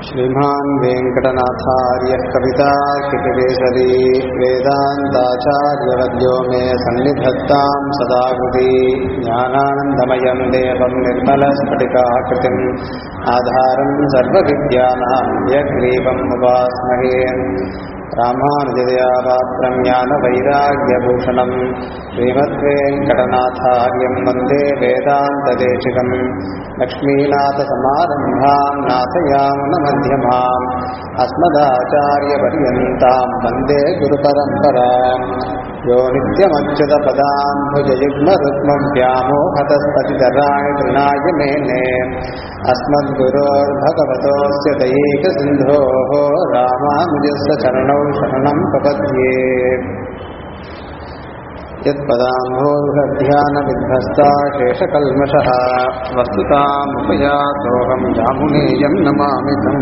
श्रीमान् वेङ्कटनाथार्यः कवितार्कितकेसरी वेदान्ताचार्यवर्यो मे सन्निधत्तां सदा कृति ज्ञानानन्दमयं देवं निर्मलस्फटिकाकृतिम् आधारं सर्वविद्यानां यग्रीवम् उपास्महे रामानुजदयापात्रं ज्ञानवैराग्यभूषणं श्रीमद्वेङ्कटनाथार्यं वन्दे वेदान्तदेशिकम् लक्ष्मीनाथसमारम्भां नाथयामुनमध्यमाम् अस्मदाचार्यपर्यन्तां वन्दे गुरुपरम्पराम् यो नित्यमच्युतपदाम्भुजयुग्मरुक्मव्यामोहतस्ततितराणि तृणाय मेने अस्मद्गुरोर्भगवतोऽस्य दैकसिन्धोः रामानुजस्य चरणौ शरणं प्रपद्ये यत्पदाम्भोर्ध्यानविध्वस्ता शेषकल्मषः वस्तुतामुपयातोऽहं जामुनेयं नमामि तम्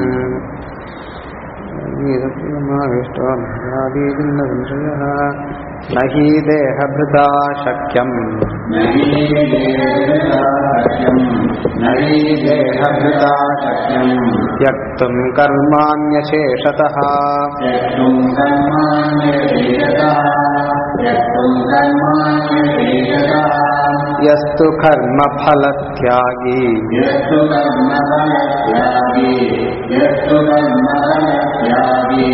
संशयः न हि देहभृता शक्यम् देहभृता त्यक्तुम् कर्माण्यशेषतः यस्तु कर्मफलत्यागी यस्तु कर्मफलत्यागी यस्तु कर्मफलत्यागी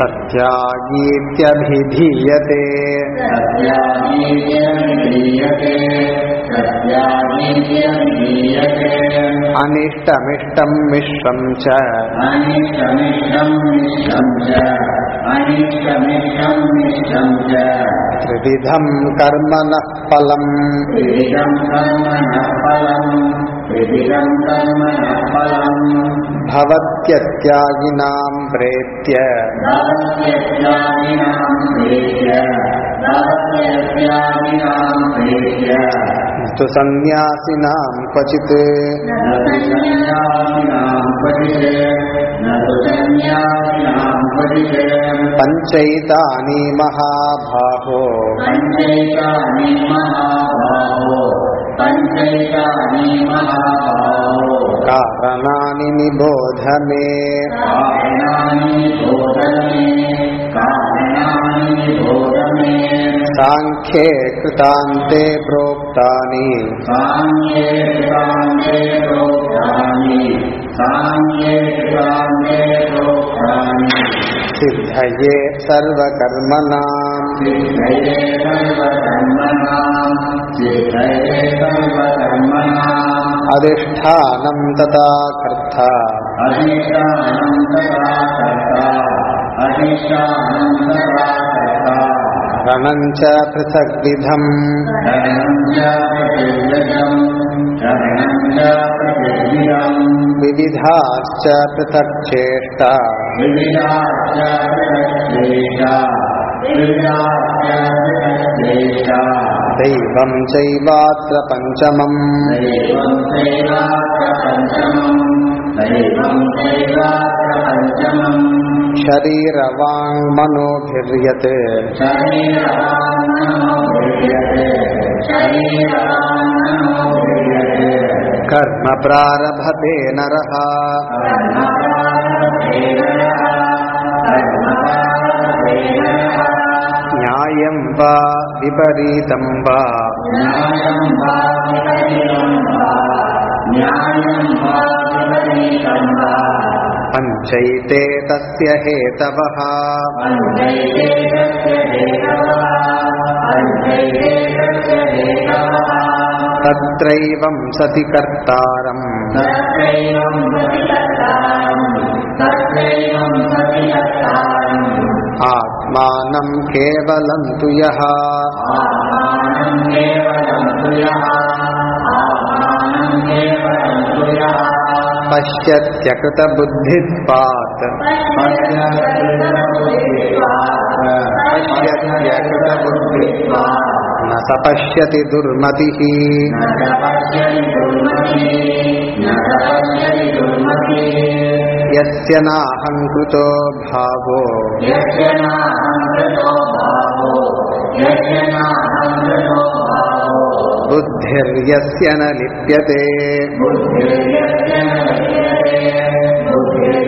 सत्यागीत्यभिधीयते सत्यागीत्यभिधीयते सत्यागीत्यभिधीयते अनिष्टमिष्टम् मिश्रम् च अनिष्टमिष्टं मिष्टं च अनिष्टमिष्टं मिष्टं च त्रिविधम् कर्मणः फलम् त्रिविधं कर्मणः फलम् त्रिविधं कर्मणः फलम् भवत्यत्यागिनाम् प्रेत्य भवत्यत्यागिनां प्रेत्य भवत्यत्यागिनां प्रेत्य न तु सन्न्यासिनाम् क्वचित् न तु सन्न्यासिनां पठिते न तु सन्न्यासिनां पठिते पञ्चैतानि महाभाहो पञ्चैतानि महाभावो पञ्चैतानि महाभावो कारणानि निबोध मे कारणानि बोधमे कारणानि बोधमे साङ्ख्ये कृतान्ते प्रोक्तानि साङ्ख्ये कान्ते प्रोक्तानि साङ्ख्ये कान्ते प्रोक्तानि सिद्धये सर्वकर्मणाम् सिद्धये सर्वकर्मणां सिद्धये सर्वकर्मणाम् अधिष्ठानम् तथा कर्ता अधिष्ठानं तथा कर्ता अधिष्ठानं तथा कर्ता रणम् च पृथग्विधम् शरणं च प्रतिव्रजम् शरणं च प्रतिव्रजम् विविधाश्च पृथक् चेष्टा विविधाश्च पृथक्श्रेष्ठा विविधाश्च पृथक्श्रेष्ठा दैवम् चैवात्र पञ्चमम् दैवं चैवात्र पञ्चमम् दैवं चैवात्र पञ्चमम् शरीरवाङ्मनोभिर्यत् शरीरवान्नमोभिर्यते शरीरवान्नमोभिर्यते कर्म प्रारभते नरः न्यायम् वा विपरीतम् वा न्यायं वा विपरीतं वा न्यायं वा विपरीतं वा पञ्चैते तस्य हेतवः पञ्चैते तस्य हेतवः पञ्चैते तस्य हेतवः तत्रैवम् सति कर्तारम् तत्रैवं प्रतिकर्तारम् तत्रैवं प्रतिकर्तारम् आत्मानम् केवलम् तु यः आत्मानं केवलं तु यः आत्मानं केवलं तु यः पश्यत्यकृतबुद्धित्वात् पश्यत्यकृतबुद्धित्वात् न स पश्यति दुर्मतिः न च पश्यति दुर्मतिः न च पश्यति दुर्मतिः यस्य नाहङ्कृतो भावो यस्य नाहङ्कृतो भावो यस्य नाहङ्कृतो भावो बुद्धिर्यस्य न लिप्यते बुद्धिर्यस्य न लिप्यते बुद्धिर्यस्य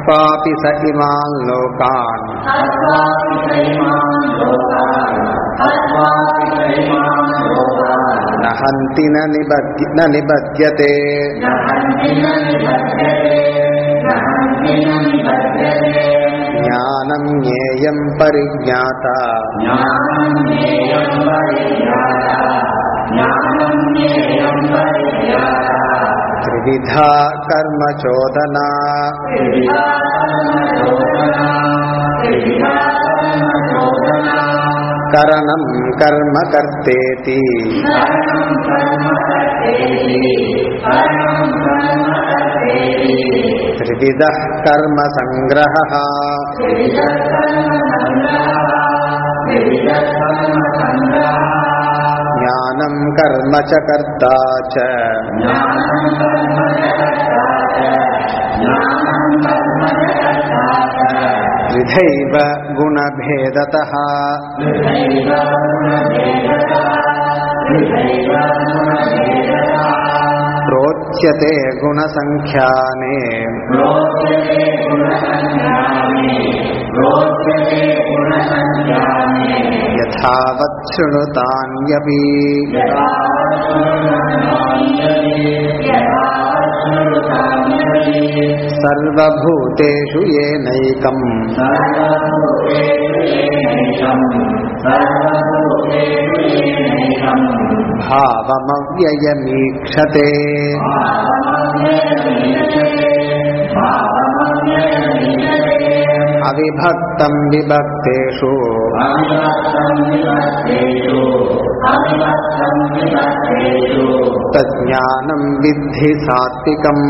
हत्वापि स इमान् लोकान् हत्वापि सैमान् लोकान् हत्वापि सैमान् लोकान् न हन्ति न निबध्य न निबध्यते न हन्ति न निबध्यते न हन्ति न निबध्यते ज्ञानं ज्ञेयं परिज्ञाता ज्ञानं ज्ञेयं परिज्ञाता ज्ञानं ज्ञेयं परिज्ञाता त्रिविधा कर्मचोदना त्रिविधा कर्मचोदना त्रिविधा कर्मचोदना करणं कर्म कर्तेति करणं कर्म कर्तेति करणं कर्म कर्तेति त्रिविधः कर्मसङ्ग्रहः त्रिविधः कर्मसङ्ग्रहः त्रिविधः कर्मसङ्ग्रहः ज्ञानं कर्म च कर्ता च ज्ञानं कर्म च कर्ता च ज्ञानं कर्म च कर्ता च त्रिधैव गुणभेदतः त्रिधैव गुणभेदतः त्रिधैव गुणभेदतः प्रोच्यते गुणसङ्ख्याने रोचते गुणसंज्ञाने रोचते गुणसंज्ञाने यथावत् शृणुतान्यपि सर्वभूतेषु येनैकम् भावमव्ययमीक्षते अविभक्तं विभक्तेषु तज्ज्ञानं विद्धि सात्विकम्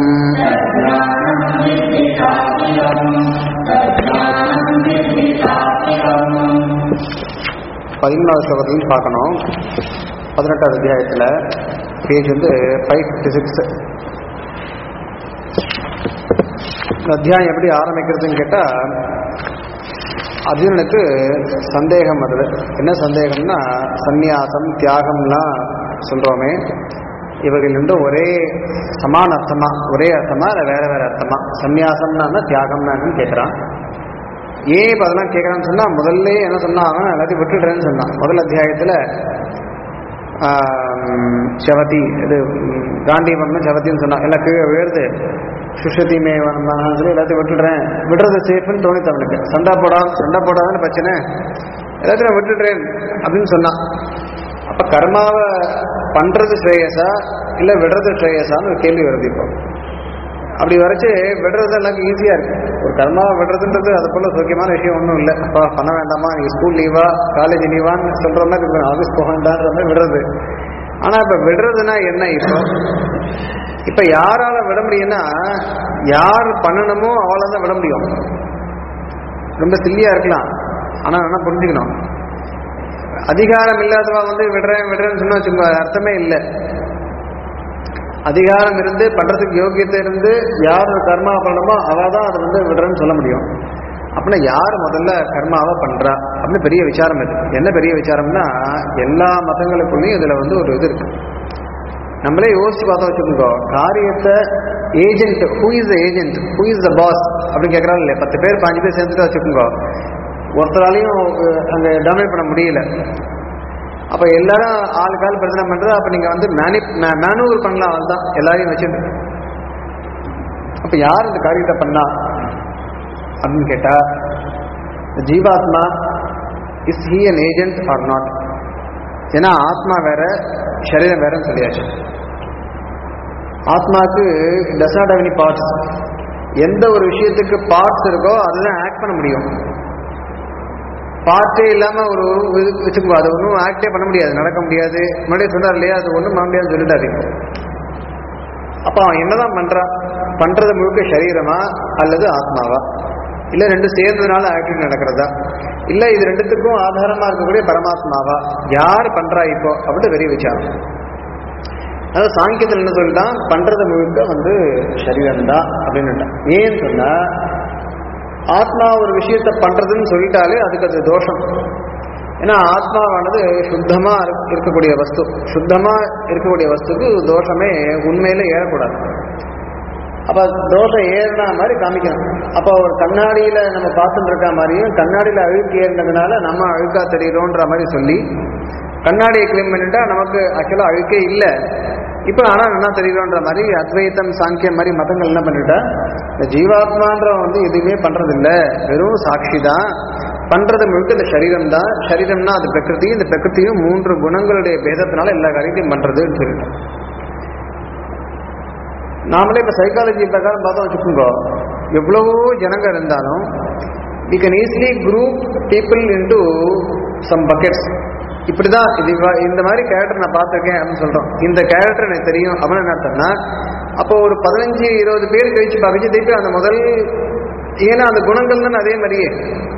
பதினொன்றாவது ஸ்லோகத்துலேருந்து பார்க்கணும் பதினெட்டாவது அத்தியாயத்தில் பேஜ் வந்து ஃபைவ் ஃபிஃப்டி சிக்ஸ் இந்த அத்தியாயம் எப்படி ஆரம்பிக்கிறதுன்னு கேட்டால் அர்ஜுனனுக்கு சந்தேகம் வருது என்ன சந்தேகம்னா சந்நியாசம் தியாகம்லாம் சொல்கிறோமே இவர்கள் ரெண்டு ஒரே சமான அர்த்தமா ஒரே அர்த்தமா இல்லை வேற வேற அர்த்தமா சந்நியாசம்னா தியாகம்னா என்னன்னு கேட்குறான் ஏன் இப்போ அதெல்லாம் கேட்குறான்னு சொன்னால் முதல்ல என்ன சொன்னான் அவன் எல்லாத்தையும் விட்டுடுறேன்னு சொன்னான் முதல் அத்தியாயத்தில் செவதி இது ம், காந்திமரம் செவத்தின்னு சொன்னான் எல்லாம் கீழே விழுது சுஷதி மேவனம் சொல்லி எல்லாத்தையும் விட்டுடுறேன் விடுறது சேஃப்னு தோணித்து அவனுக்கு சண்டை போடா சண்டை போடாதுன்னு பிரச்சனை எல்லாத்தையும் நான் விட்டுடுறேன் அப்படின்னு சொன்னான் அப்போ கர்மாவை பண்ணுறது ஸ்ரேயஸா இல்லை விடுறது ஸ்ரேயஸான்னு ஒரு கேள்வி வருது இப்போ அப்படி வரைச்சு விடுறது எனக்கு ஈஸியாக இருக்கு ஒரு கர்மாவை விடுறதுன்றது அது போல சௌக்கியமான விஷயம் ஒன்றும் இல்லை அப்பா பண்ண வேண்டாமா நீங்கள் ஸ்கூல் லீவா காலேஜ் லீவான்னு சொல்கிற மாதிரி இருக்கு ஆஃபீஸ் போக வேண்டான்ற மாதிரி விடுறது ஆனால் இப்போ விடுறதுன்னா என்ன இப்போ இப்போ யாரால விட முடியும்னா யார் பண்ணணுமோ அவளை தான் விட முடியும் ரொம்ப சில்லியாக இருக்கலாம் ஆனால் என்ன புரிஞ்சுக்கணும் அதிகாரம் இல்லாதவா வந்து விடுறேன் விடுறேன்னு சொன்னா வச்சுக்கோங்க அது அர்த்தமே இல்லை அதிகாரம் இருந்து பண்றதுக்கு யோகியத்தை இருந்து யார் கர்மா பண்ணணுமோ அவ தான் அதை வந்து விடுறேன்னு சொல்ல முடியும் அப்படின்னா யார் முதல்ல கர்மாவை பண்றா அப்படின்னு பெரிய விசாரம் இருக்கு என்ன பெரிய விசாரம்னா எல்லா மதங்களுக்குள்ளேயும் இதுல வந்து ஒரு இது இருக்கு நம்மளே யோசிச்சு பார்த்தா வச்சுக்கோங்க காரியத்தை agent who is the agent who is the boss அப்படின்னு கேட்கறாங்க இல்லையா பத்து பேர் பாஞ்சு பேர் சேர்ந்துட்டு வச்சுக்கோங்க ஒருத்தராலையும் அஹ், அங்க டாமினேட் பண்ண முடியல அப்ப எல்லாரும் ஆளுக்கு ஆள் பிரச்சனை பண்றது அப்ப நீங்க வந்து மேனி மேனூவர் பண்ணலாம் அதுதான் எல்லாரையும் வச்சுட்டு அப்ப யார் இந்த காரியத்தை பண்ணா அப்படின்னு கேட்டா இந்த ஜீவாத்மா is he an agent or not ஏன்னா ஆத்மா வேற சரீரம் வேறன்னு சொல்லியாச்சு ஆத்மாக்கு does not have any parts எந்த ஒரு விஷயத்துக்கு பார்ட்ஸ் இருக்கோ அதுதான் ஆக்ட் பண்ண முடியும் பார்ட்டே இல்லாம ஒரு ஒரு இது வச்சுக்கோ அது ஒன்றும் ஆக்டே பண்ண முடியாது நடக்க முடியாது முன்னாடியே சொன்னார் இல்லையா அது ஒன்றும் பண்ண முடியாதுன்னு சொல்லிட்டாரு அப்ப அவன் என்னதான் பண்றான் பண்றது முழுக்க சரீரமா அல்லது ஆத்மாவா இல்ல ரெண்டு சேர்ந்ததுனால ஆக்டிவ் நடக்கிறதா இல்ல இது ரெண்டுத்துக்கும் ஆதாரமா இருக்கக்கூடிய பரமாத்மாவா யார் பண்றா இப்போ அப்படின்னு பெரிய விசாரம் அதாவது சாங்கியத்தில் என்ன சொல்லிட்டான் பண்றது முழுக்க வந்து சரீரம் தான் அப்படின்னு ஏன்னு சொன்னா ஆத்மா ஒரு விஷயத்தை பண்றதுன்னு சொல்லிட்டாலே அதுக்கு அது தோஷம் ஏன்னா ஆத்மாவானது சுத்தமா இருக்க- இருக்கக்கூடிய வஸ்து சுத்தமா இருக்கக்கூடிய வஸ்துக்கு தோஷமே உண்மையில ஏறக்கூடாது அப்ப தோஷம் ஏறினா மாதிரி காமிக்கணும் அப்போ ஒரு கண்ணாடியில நம்ம பார்த்துட்டு இருக்க மாதிரியும் கண்ணாடியில அழுக்கு ஏறினதுனால நம்ம அழுக்கா தெரியுறோன்ற மாதிரி சொல்லி கண்ணாடியை கிளீன் பண்ணிட்டா நமக்கு ஆக்சுவலா அழுக்கே இல்லை இப்போ ஆனா என்ன தெரியுறோன்ற மாதிரி அத்வைத்தம் சாங்கியம் மாதிரி மதங்கள் என்ன பண்ணிட்டா இந்த ஜீவாத்மான்றவன் வந்து எதுவுமே பண்றது இல்ல வெறும் சாட்சி தான் பண்றது முழுக்க இந்த சரீரம் தான் சரீரம்னா அது பிரகிருதி இந்த பிரகிருதியும் மூன்று குணங்களுடைய பேதத்தினால எல்லா காரியத்தையும் பண்றதுன்னு சொல்லிட்டோம் நாமளே இப்போ சைக்காலஜி பிரகாரம் பார்த்தோம் வச்சுக்கோங்க எவ்வளவோ ஜனங்க இருந்தாலும் we can easily group people into some buckets இப்படிதான் இது இவ- இந்த மாதிரி கேரக்டர் நான் பார்த்துருக்கேன் அப்படின்னு சொல்றோம் இந்த கேரக்டர் எனக்கு தெரியும் அவன் என்ன அர்த்தம்னா அப்போ ஒரு பதினஞ்சு இருபது பேர் கழிச்சு பார்க்கச்சு திருப்பி அந்த முதல் ஏன்னா அந்த குணங்கள் தான் அதே மாதிரியே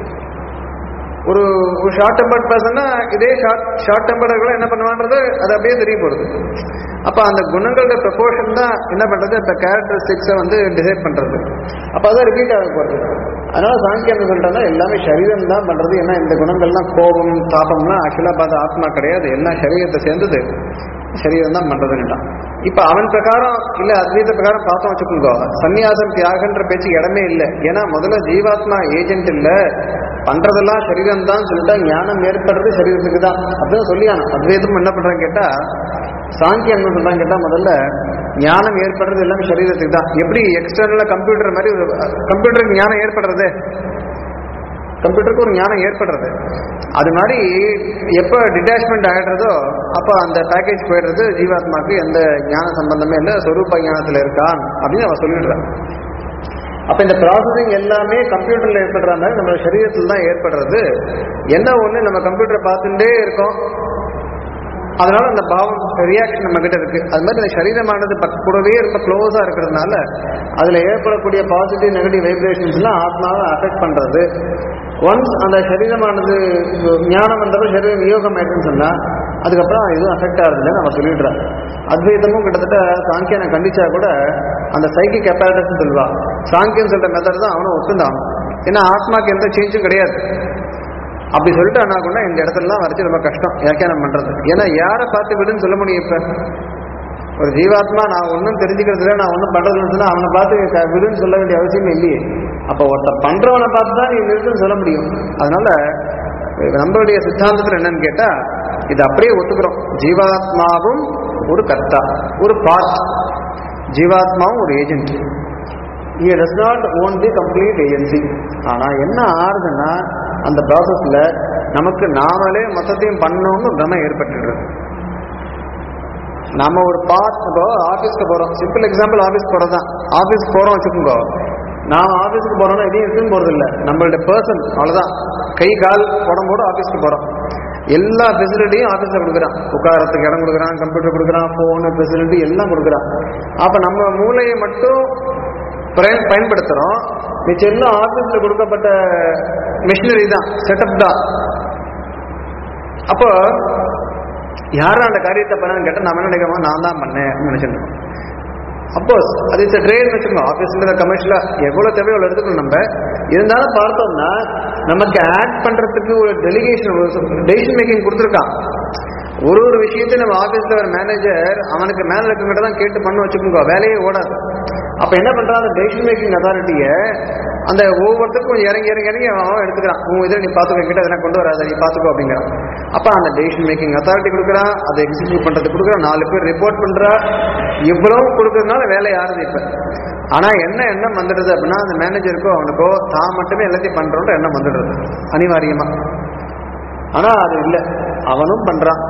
ஒரு ஒரு ஷார்ட் டெம்பர்ட் பர்சன்னா இதே ஷார்ட் ஷார்ட் டெம்பர்ட் என்ன பண்ணுவான்றது அது அப்படியே தெரிய போகுது அப்போ அந்த குணங்களோட ப்ரொபோர்ஷன் தான் என்ன பண்றது அந்த கேரக்டரிஸ்டிக்ஸை வந்து டிசைட் பண்றது அப்போ அதான் ரிப்பீட் ஆக போகிறது அதனால சாங்கியம் என்ன சொல்லிட்டோம்னா எல்லாமே சரீரம் தான் பண்றது ஏன்னா இந்த குணங்கள்லாம் கோபம் தாபம்லாம் ஆக்சுவலாக பார்த்தா ஆத்மா கிடையாது எல்லாம் சரீரத்தை சேர்ந்தது சரீரம் தான் பண்றதுன்னுட்டான் இப்ப அவன் பிரகாரம் இல்ல அத்வைத பிரகாரம் பார்த்தோம் வச்சுக்கோங்க சன்னியாசம் தியாகன்ற பேச்சு இடமே இல்லை ஏன்னா முதல்ல ஜீவாத்மா ஏஜென்ட் இல்ல பண்றதெல்லாம் சரீரம் தான் சொல்லிட்டா ஞானம் ஏற்படுறது சரீரத்துக்கு தான் அப்படின்னு சொல்லியானோ அத்வைதம் என்ன பண்றாங்க கேட்டா சாங்கியம் என்ன சொல்றாங்க கேட்டா முதல்ல ஞானம் ஏற்படுறது எல்லாமே சரீரத்துக்கு தான் எப்படி எக்ஸ்டர்னலா கம்ப்யூட்டர் மாதிரி ஒரு கம்ப்யூட்டருக்கு ஞானம் ஏற்படுறது கம்ப்யூட்டருக்கு ஒரு ஞானம் ஏற்படுறது அது மாதிரி எப்போ டிட்டாச்மெண்ட் ஆகிடுறதோ அப்போ அந்த பேக்கேஜ் போயிடுறது ஜீவாத்மாக்கு எந்த ஞான சம்பந்தமே இல்லை சொரூப ஞானத்தில் இருக்கான் அப்படின்னு அவன் சொல்லிடுறான் அப்போ இந்த ப்ராசஸிங் எல்லாமே கம்ப்யூட்டரில் ஏற்படுற மாதிரி நம்ம சரீரத்தில் தான் ஏற்படுறது என்ன ஒன்று நம்ம கம்ப்யூட்டரை பார்த்துட்டே இருக்கோம் அதனால அந்த பாவம் ரியாக்ஷன் நம்ம கிட்ட இருக்கு அது மாதிரி இந்த சரீரமானது பக்க- கூடவே ரொம்ப க்ளோஸா இருக்கிறதுனால அதுல ஏற்படக்கூடிய பாசிட்டிவ் நெகட்டிவ் வைப்ரேஷன்ஸ் எல்லாம் ஆத்மாவை அஃபெக்ட் பண்றது ஒன்ஸ் அந்த சரீரமானது ஞானம் வந்தப்ப சரீரம் வியோகம் ஆயிடுச்சுன்னு சொன்னா அதுக்கப்புறம் எதுவும் அஃபெக்ட் ஆகுதுன்னு நம்ம சொல்லிடுறோம் அத்வைதமும் கிட்டத்தட்ட சாங்கியனை கண்டிச்சா கூட அந்த சைக்கிக் கெப்பாசிட்டிஸ் சொல்லுவா சாங்கியம் சொல்ற மெத்தட் தான் அவனும் ஒத்துந்தான் ஏன்னா ஆத்மாக்கு எந்த சேஞ்சும் கிடையாது அப்படி சொல்லிட்டு ஆனா கூட இந்த இடத்துலலாம் வரைச்சு ரொம்ப கஷ்டம் வியாக்கியானம் பண்றது ஏன்னா யாரை பார்த்து விடுன்னு சொல்ல முடியும் இப்ப ஒரு ஜீவாத்மா நான் ஒன்றும் தெரிஞ்சுக்கிறது இல்லை நான் ஒன்றும் பண்றதுன்னு சொன்னா அவனை பார்த்து க- விடுன்னு சொல்ல வேண்டிய அவசியமே இல்லையே அப்போ ஒருத்தர் பண்றவனை பார்த்து தான் நீ நிறுத்துன்னு சொல்ல முடியும் அதனால நம்மளுடைய சித்தாந்தத்தில் என்னன்னு கேட்டா இது அப்படியே ஒத்துக்கிறோம் ஜீவாத்மாவும் ஒரு கர்த்தா ஒரு பார்ட் ஜீவாத்மாவும் ஒரு ஏஜென்ட் இங்கே does not own the complete agency ஆனால் என்ன ஆறுதுன்னா அந்த ப்ராசஸில் நமக்கு நாமளே மொத்தத்தையும் பண்ணணும்னு பிரமம் ஏற்பட்டுடுறது நாம ஒரு பார்ட் இப்போ ஆஃபீஸ்க்கு போகிறோம் சிம்பிள் எக்ஸாம்பிள் ஆஃபீஸ் போகிறது தான் ஆஃபீஸ் போகிறோம் வச்சுக்கோங்க நான் ஆஃபீஸ்க்கு போகிறோம்னா இதையும் எடுத்துன்னு போகிறது இல்லை நம்மளோட பர்சன் அவ்வளோதான் கை கால் உடம்போடு ஆஃபீஸ்க்கு போகிறோம் எல்லா ஃபெசிலிட்டியும் ஆஃபீஸில் கொடுக்குறான் உட்காரத்துக்கு இடம் கொடுக்குறான் கம்ப்யூட்டர் கொடுக்குறான் ஃபோனு ஃபெசிலிட்டி எல்லாம் கொடுக்குறான் அப்போ நம்ம மூளையை மட்டும் பயன் பயன்படுத்துகிறோம் மிச்சம் எல்லாம் ஆஃபீஸில் கொடுக்கப்பட்ட மிஷினரி தான் செட்டப் தான் அப்போ யாரும் அந்த காரியத்தை பண்ணான்னு கேட்டால் நம்ம என்ன நினைக்கிறோம் நான் தான் பண்ணேன் அப்படின்னு நினைச்சிருக்கோம் அப்போஸ் அது இட்ஸ் ட்ரேட் வச்சுக்கோங்க ஆஃபீஸில் கமர்ஷியலாக எவ்வளோ தேவையோ அவ்வளோ எடுத்துக்கணும் நம்ம இருந்தாலும் பார்த்தோம்னா நமக்கு ஆட் பண்ணுறதுக்கு ஒரு டெலிகேஷன் டெசிஷன் மேக்கிங் கொடுத்துருக்கான் ஒரு ஒரு விஷயத்தையும் நம்ம ஆஃபீஸில் ஒரு மேனேஜர் அவனுக்கு மேலே இருக்கவங்கிட்ட தான் கேட்டு பண்ண வச்சுக்கோங்க வேலையே ஓடாது அப்போ என்ன பண்ணுறான் அந்த டெசிஷன் மேக்கிங் அத்தாரிட்டியை அந்த ஒவ்வொருத்தருக்கும் கொஞ்சம் இறங்கி இறங்கி இறங்கி அவன் அவன் எடுத்துக்கிறான் உன் இதை நீ பார்த்துக்கோ கிட்ட இதெல்லாம் கொண்டு வராத நீ பார்த்துக்கோ அப்படிங்கிறான் அப்போ அந்த டெசிஷன் மேக்கிங் அத்தாரிட்டி கொடுக்குறான் அதை எக்ஸிக்யூட் பண்ணுறது கொடுக்குறான் நாலு பேர் ரிப்போர்ட் பண்ணுறா இவ்வளவு கொடுக்கறதுனால வேலை யாருது இப்போ ஆனால் என்ன எண்ணம் வந்துடுது அப்படின்னா அந்த மேனேஜருக்கோ அவனுக்கோ தான் மட்டுமே எல்லாத்தையும் பண்ணுறோன்ற எண்ணம் வந்துடுறது அனிவாரியமாக ஆனால் அது இல்லை அவனும் பண்ணுறான்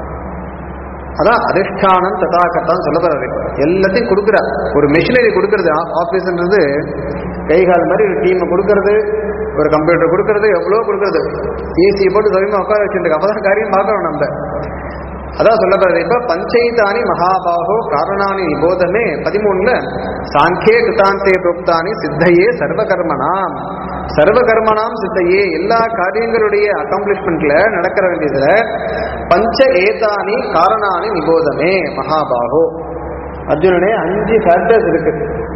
அதான் அதிஷ்டானம் ததாகத்தான் சொல்ல போறாரு எல்லாத்தையும் கொடுக்குறா ஒரு மிஷினரி கொடுக்கறது ஆஃபீஸ்ன்றது கை கால் மாதிரி ஒரு டீமை கொடுக்கறது ஒரு கம்ப்யூட்டர் கொடுக்கறது எவ்வளோ கொடுக்கறது ஏசியை போட்டு சௌரியமா உட்கார வச்சுருக்கு அப்பதான் காரியம் பார்க்கணும் நம்ம அதான் சொல்ல போறது இப்ப பஞ்சைதானி மகாபாகோ காரணானி நிபோதமே பதிமூணுல சாங்கே கிருதாந்தே புரோக்தானி சித்தையே சர்வகர்மனாம் சர்வகர்மனாம் சித்தையே எல்லா காரியங்களுடைய அக்காம்ப்ளிஷ்மெண்ட்ல நடக்கிற வேண்டியதுல பஞ்ச ஏதானி காரணானி நிபோதமே மகாபாகோ அர்ஜுனனே அஞ்சு ஃபேக்டர்ஸ் இருக்கு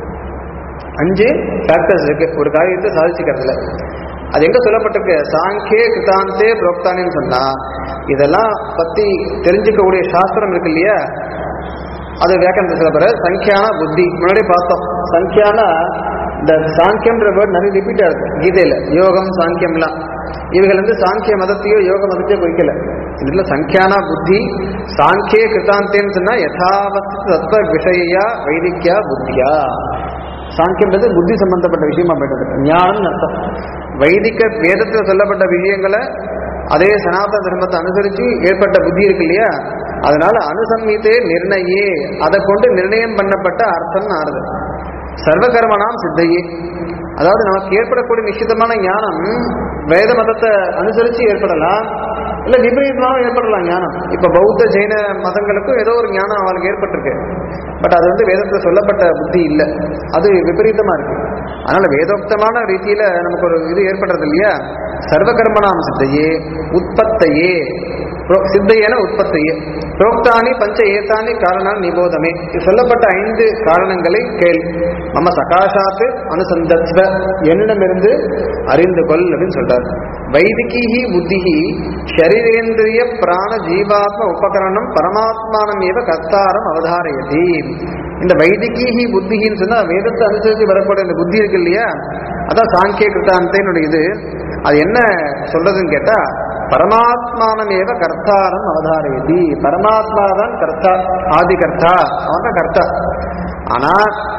அஞ்சு ஃபேக்டர்ஸ் இருக்கு ஒரு காரியத்தை சாதிச்சுக்கிறதுல அது எங்க சொல்லப்பட்டிருக்கு சாங்கே கிருதாந்தே புரோக்தானின்னு சொன்னா இதெல்லாம் பத்தி தெரிஞ்சுக்கக்கூடிய சாஸ்திரம் இருக்கு இல்லையா அது வியாக்கரணத்தை சொல்ல போற சங்கியான புத்தி முன்னாடி பார்த்தோம் சங்கியானா இந்த சாங்கியம்ன்ற வேர்ட் நிறைய ரிப்பீட் ஆகுது கீதையில யோகம் சாங்கியம்லாம் இவைகள் வந்து சாங்கிய மதத்தையோ யோக மதத்தையோ குறிக்கல இதுல சங்கியானா புத்தி சாங்கிய கிருத்தாந்தேன்னு சொன்னா யதாவத் தத்துவ விஷயா வைதிக்கியா புத்தியா சாங்கியன்றது புத்தி சம்பந்தப்பட்ட விஷயமா போயிட்டது ஞானம் அர்த்தம் வைதிக வேதத்தில் சொல்லப்பட்ட விஷயங்களை அதே சனாதன தர்மத்தை அனுசரிச்சு ஏற்பட்ட புத்தி இருக்கு இல்லையா அதனால அனுசம்மித்தே நிர்ணயே அதை கொண்டு நிர்ணயம் பண்ணப்பட்ட அர்த்தம் ஆறுது சர்வகர்மனாம் சித்தையே அதாவது நமக்கு ஏற்படக்கூடிய நிச்சயமான ஞானம் வேத மதத்தை அனுசரிச்சு ஏற்படலாம் இல்ல விபரீதமாகவும் ஏற்படலாம் ஞானம் இப்ப பௌத்த ஜெயின மதங்களுக்கும் ஏதோ ஒரு ஞானம் அவளுக்கு ஏற்பட்டிருக்கு பட் அது வந்து வேதத்துல சொல்லப்பட்ட புத்தி இல்லை அது விபரீதமா இருக்கு அதனால வேதோக்தமான ரீதியில நமக்கு ஒரு இது ஏற்படுறது இல்லையா சர்வகர்மனாம் சித்தையே உற்பத்தையே புரோ- சித்தையன உற்பத்தையே புரோக்தானி பஞ்ச ஏத்தானி காரணம் நிபோதமே இது சொல்லப்பட்ட ஐந்து காரணங்களை கேள் மம சகாசாத்து அனுசந்தத்வ என்னிடமிருந்து அறிந்து கொள் அப்படின்னு சொல்றார் வைதிகி புத்திஹி ஷரீரேந்திரிய பிராண ஜீவாத்ம உபகரணம் பரமாத்மானம் ஏவ கர்த்தாரம் அவதாரயதி இந்த வைதிகி புத்திகின்னு சொன்னா வேதத்தை அனுசரித்து வரக்கூடிய இந்த புத்தி இருக்கு இல்லையா அதான் சாங்கிய கிருத்தாந்தனுடைய இது அது என்ன சொல்றதுன்னு கேட்டா பரமாத்மானம் ஏவ கர்த்தாரம் அவதாரயதி பரமாத்மா தான் கர்த்தா ஆதி கர்த்தா அவன் தான் கர்த்தா ஆனா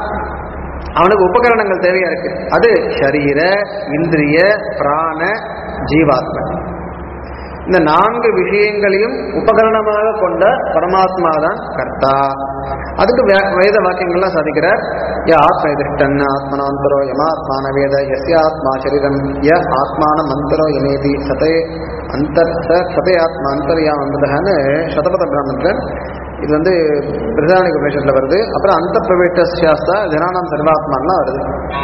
அவனுக்கு உபகரணங்கள் தேவையா இருக்கு அது ஷரீர இந்திரிய பிராண ஜீவாத்ம இந்த நான்கு விஷயங்களையும் உபகரணமாக கொண்ட பரமாத்மா தான் கர்த்தா அதுக்கு வே- வேத வாக்கியங்கள்லாம் சாதிக்கிறார் ய ஆத்ம திருஷ்டன் ஆத்மனாந்தரோ யமாத்மான வேத எஸ்ய ஆத்மா சரீரம் ய ஆத்மான மந்தரோ யமேதி சதே அந்தர் ச சதே ஆத்மா அந்தர்யாம் வந்ததுன்னு சதபத பிராமணத்தில் இது வந்து பிரதானிக உபநிஷத்துல வருது அப்புறம் அந்த பிரவேட்ட சாஸ்தா ஜனானாம் சர்வாத்மான்லாம் வருது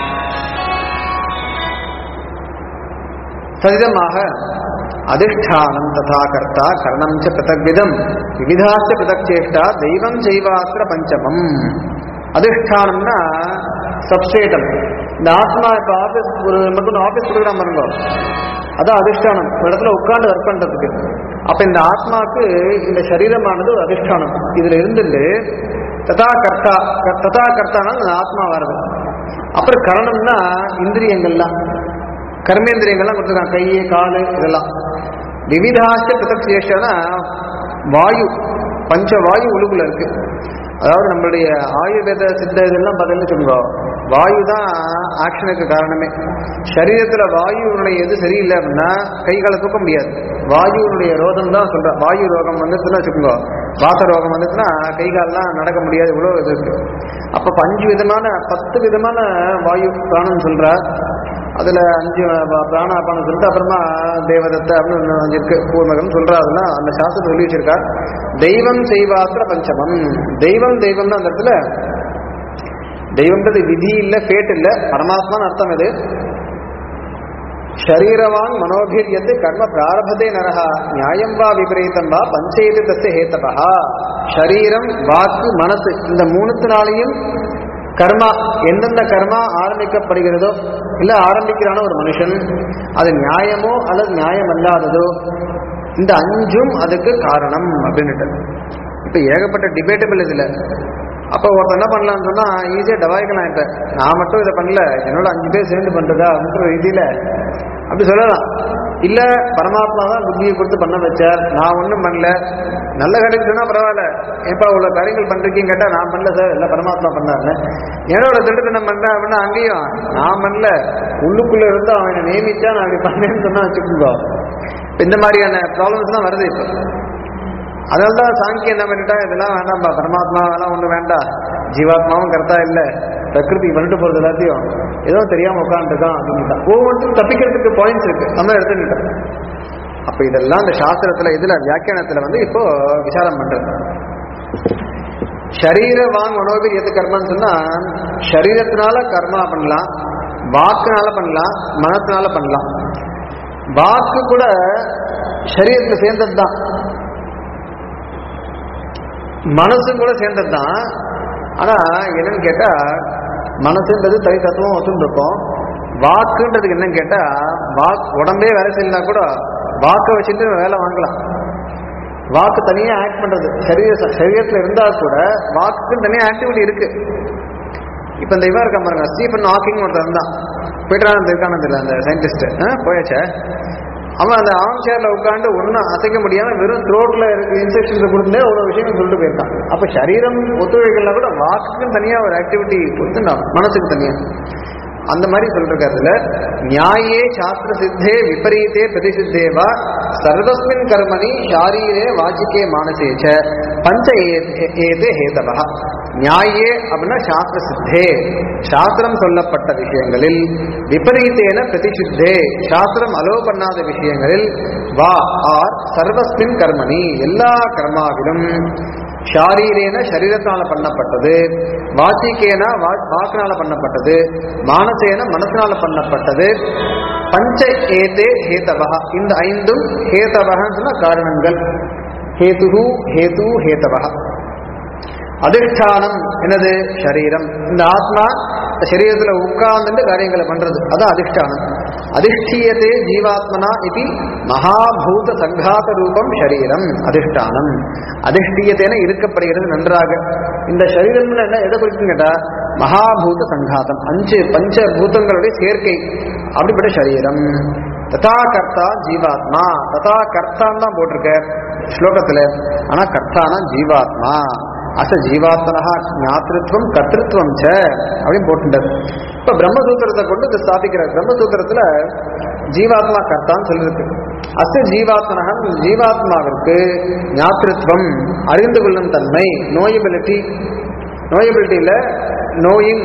சதிதமாக அதிஷ்டானம் ததா கர்த்தா கரணம் ச பிதக்விதம் விவிதாச்ச பிதக் சேஷ்டா தெய்வம் செய்வாத்திர பஞ்சமம் அதிஷ்டானம்னா சப்ஸ்டேட்டம் இந்த ஆத்மா இப்போ ஆஃபீஸ் ஒரு நமக்கு ஒன்று ஆஃபீஸ் கொடுக்குறான் பாருங்க அதான் அதிஷ்டானம் ஒரு இடத்துல உட்கார்ந்து ஒர்க் பண்றதுக்கு அப்ப இந்த ஆத்மாக்கு இந்த சரீரமானது ஒரு அதிஷ்டானம் இதுல இருந்துட்டு ததா கர்த்தா க- ததா கர்த்தானா அந்த ஆத்மா வருது அப்புறம் கரணம்னா இந்திரியங்கள்லாம் கர்மேந்திரியங்கள்லாம் கொடுத்துருக்காங்க கை காலு இதெல்லாம் விவிதாச்ச பிதக் சேஷனா வாயு பஞ்ச வாயு உள்ளுக்குள்ள இருக்கு அதாவது நம்மளுடைய ஆயுர்வேத சித்த இதெல்லாம் பார்த்தீங்கன்னு சொல்லுங்க வாயு தான் ஆக்ஷனுக்கு காரணமே சரீரத்துல வாயுனுடைய எது சரியில்லை அப்படின்னா கை காலை தூக்க முடியாது வாயுனுடைய ரோகம் தான் சொல்ற வாயு ரோகம் வந்துச்சுன்னா வச்சுக்கோங்க வாச ரோகம் வந்துச்சுன்னா கை கால்லாம் நடக்க முடியாது இவ்வளோ இது இருக்கு அப்ப அஞ்சு விதமான பத்து விதமான வாயு பிராணம் சொல்ற அதுல அஞ்சு ப- பிராணாபானம் சொல்லிட்டு அப்புறமா தேவதத்தை அப்படின்னு ஒண்ணு அஞ்சு இருக்கு பூர்ணகம் சொல்றா அதெல்லாம் அந்த சாஸ்திரத்தை சொல்லி வச்சிருக்கா தெய்வம் செய்வாத்திர பஞ்சமம் தெய்வம் தெய்வம்னா அந்த இடத்துல தெய்வம்ன்றது விதி இல்ல ஃபேட் இல்ல பரமாத்மான்னு அர்த்தம் இது ஷரீரவான் மனோபிரியத்து கர்ம பிராரபதே நரஹா நியாயம் வா விபரீதம் வா பஞ்சேது தத்து ஹேத்தபா ஷரீரம் வாக்கு மனசு இந்த மூணுத்தினாலையும் கர்மா எந்தெந்த கர்மா ஆரம்பிக்கப்படுகிறதோ இல்ல ஆரம்பிக்கிறான ஒரு மனுஷன் அது நியாயமோ அல்லது நியாயம் அல்லாததோ இந்த அஞ்சும் அதுக்கு காரணம் அப்படின்னுட்டு இப்ப ஏகப்பட்ட டிபேட்டபிள் இதுல அப்ப ஒருத்தர் என்ன பண்ணலாம்னு சொன்னா ஈஸியா டவாய்க்கலாம் இப்ப நான் மட்டும் இதை பண்ணல என்னோட அஞ்சு பேர் சேர்ந்து பண்றதா அப்படின்ற ரீதியில அப்படி சொல்லலாம் இல்ல பரமாத்மா தான் புத்தியை கொடுத்து பண்ண வச்சார் நான் ஒண்ணும் பண்ணல நல்ல கடைக்கு சொன்னா பரவாயில்ல ஏப்பா உள்ள காரியங்கள் பண்றீங்கன்னு கேட்டா நான் பண்ணல சார் இல்ல பரமாத்மா பண்ணாருன்னு என்னோட திருட்டு நான் பண்றேன் அப்படின்னா அங்கேயும் நான் பண்ணல உள்ளுக்குள்ள இருந்து அவன் என்னை நியமிச்சா நான் அப்படி பண்ணேன்னு சொன்னா வச்சுக்கோங்க இப்ப இந்த மாதிரியான ப்ராப்ளம்ஸ் தான் வருது இப்போ அதனால தான் சாங்கி என்ன பண்ணிட்டா இதெல்லாம் வேண்டாம்பா பரமாத்மா எல்லாம் ஒன்றும் வேண்டாம் ஜீவாத்மாவும் கரெக்டா இல்லை பிரகிருதி பண்ணிட்டு போறது எல்லாத்தையும் ஏதோ தெரியாம உட்காந்துருக்கான் அப்படின்ட்டான் ஒவ்வொருத்தரும் தப்பிக்கிறதுக்கு பாயிண்ட்ஸ் இருக்கு நம்ம எடுத்துக்கிட்டோம் அப்ப இதெல்லாம் இந்த சாஸ்திரத்துல இதுல வியாக்கியானத்துல வந்து இப்போ விசாரம் பண்றது ஷரீர வாங் மனோபி எது கர்மன்னு சொன்னா ஷரீரத்தினால கர்மா பண்ணலாம் வாக்குனால பண்ணலாம் மனத்தினால பண்ணலாம் வாக்கு கூட சரீரத்துல சேர்ந்தது தான் மனசும் கூட சேர்ந்தது தான் ஆனா என்னன்னு கேட்டா மனசுன்றது தனி தத்துவம் வச்சுருக்கோம் வாக்குன்றதுக்கு என்னன்னு கேட்டா வாக் உடம்பே வேலை செய்யலனா கூட வாக்கை வச்சுட்டு வேலை வாங்கலாம் வாக்கு தனியா ஆக்ட் பண்றது சரீர சரீரத்துல இருந்தா கூட வாக்குக்கு தனியா ஆக்டிவிட்டி இருக்கு இப்போ இந்த இவன் இருக்க பாருங்க ஸ்டீஃபன் ஹாக்கிங் ஒருத்தர் இருந்தான் பீட்டரானந்த் இருக்கானு தெரியல அந்த சயின்டிஸ்ட் போயாச்சே அவன் அந்த ஆம் சேர்ல உட்காந்து ஒன்றும் அசைக்க முடியாம வெறும் த்ரோட்ல இருக்க இன்ஸ்ட்ரக்ஷன்ஸ் கொடுத்தே அவ்வளவு விஷயம் சொல்லிட்டு போயிருக்கான் அப்ப சரீரம் ஒத்துழைக்கலாம் கூட வாக்குக்கும் தனியா ஒரு ஆக்டிவிட்டி கொடுத்துட்டான் மனசுக்கு தனியா அந்த மாதிரி சொல்லிருக்கிறதுல நியாயே சாஸ்திர சித்தே விபரீதே பிரதிசித்தேவா சர்வஸ்மின் கர்மணி ஷாரீரே வாச்சிக்கே மானசேச்ச பஞ்ச ஏ- ஏதே ஹேதவா நியாயே அப்படின்னா சாஸ்திர சித்தே சாஸ்திரம் சொல்லப்பட்ட விஷயங்களில் விபரீதேன பிரதிசித்தே சாஸ்திரம் அலோ பண்ணாத விஷயங்களில் வா ஆர் சர்வஸ்மின் கர்மணி எல்லா கர்மாவிலும் ஷாரீரேன சரீரத்தினால பண்ணப்பட்டது வாசிக்கேன வா- வாக்குனால பண்ணப்பட்டது மானசேன மனசினால பண்ணப்பட்டது பஞ்ச ஏதே ஹேதவா இந்த ஐந்தும் ஹேதவகன்னு சொன்னா காரணங்கள் ஹேது ஹேது ஹேதவா அதிஷ்டானம் என்னது சரீரம் இந்த ஆத்மா இந்த சரீரத்துல உட்கார்ந்துட்டு காரியங்களை பண்றது அதான் அதிஷ்டானம் அதிஷ்டியதே ஜீவாத்மனா இது மகாபூத சங்காத ரூபம் சரீரம் அதிஷ்டானம் அதிஷ்டியதேன இருக்கப்படுகிறது நன்றாக இந்த சரீரம்னு என்ன எதை குறிக்கும் கேட்டா மகாபூத சங்காதம் அஞ்சு பஞ்ச பூதங்களுடைய சேர்க்கை அப்படிப்பட்ட சரீரம் ததா கர்த்தா ஜீவாத்மா ததா கர்த்தான்னு தான் போட்டிருக்க ஸ்லோகத்துல ஆனா கர்த்தானா ஜீவாத்மா அச ஜீவாத்மனா ஞாத்திருத்துவம் கர்த்திருவம் ச அப்படின்னு போட்டுட்டார் இப்ப பிரம்மசூத்திரத்தை கொண்டு இதை ஸ்தாபிக்கிறார் பிரம்மசூத்திரத்துல ஜீவாத்மா கர்த்தான்னு சொல்லிருக்கு அச ஜீவாத்மனா ஜீவாத்மாவிற்கு ஞாத்திருத்துவம் அறிந்து கொள்ளும் தன்மை நோயபிலிட்டி நோயபிலிட்டியில knowing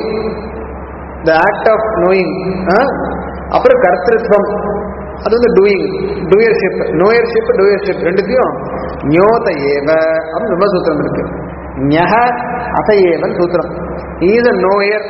the act of knowing அப்புறம் கர்த்திருவம் அது வந்து டூயிங் டூயர்ஷிப் நோயர்ஷிப் டூயர்ஷிப் ரெண்டுத்தையும் ஞோத ஏவ அப்படின்னு பிரம்மசூத்திரம் இருக்கு ஞக அசையேவன் சூத்திரம் ஈஸ் அ நோயர்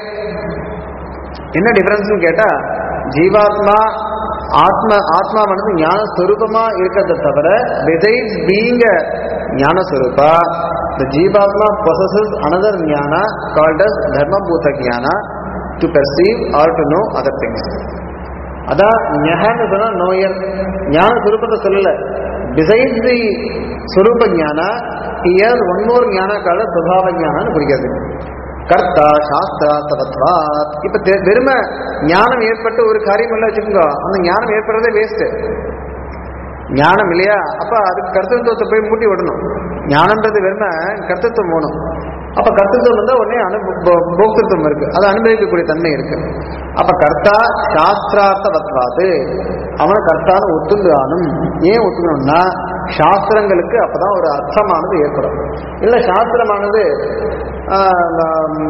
என்ன டிஃபரன்ஸ்னு கேட்டா ஜீவாத்மா ஆத்ம ஆத்மாவானது ஞான ஸ்வரூபமா இருக்கிறத தவிர besides being jnanaswarupa the jivatma possesses another ஞான called as தர்மபூத ஞான to perceive or to know other things அதான் ஞகன்னு சொன்னா நோயர் ஞான சுரூபத்தை சொல்லல பிசைட்ஸ் தி சுரூப ஞான ஹியர் ஒன் மோர் ஞான கால சுபாவ ஞானம்னு குறிக்கிறது கர்த்தா சாஸ்திரா தவத்வாத் இப்ப தெ- வெறும ஞானம் ஏற்பட்டு ஒரு காரியம் இல்ல வச்சுக்கோங்க அந்த ஞானம் ஏற்படுறதே வேஸ்ட் ஞானம் இல்லையா அப்ப அதுக்கு கர்த்தத்துவத்தை போய் மூட்டி விடணும் ஞானம்ன்றது வெறும கர்த்தத்துவம் வேணும் அப்ப கர்த்தத்துவம் வந்தா உடனே அனு போ- போக்திருத்துவம் இருக்கு அதை அனுபவிக்கக்கூடிய தன்மை இருக்கு அப்ப கர்த்தா சாஸ்திரார்த்தவத்வாது அவனை கர்த்தான்னு ஒத்துண்டானும் ஏன் ஒத்துக்கணும்னா சாஸ்திரங்களுக்கு அப்பதான் ஒரு அர்த்தமானது ஏற்படும் இல்ல சாஸ்திரமானது ஆஹ், ஆம்,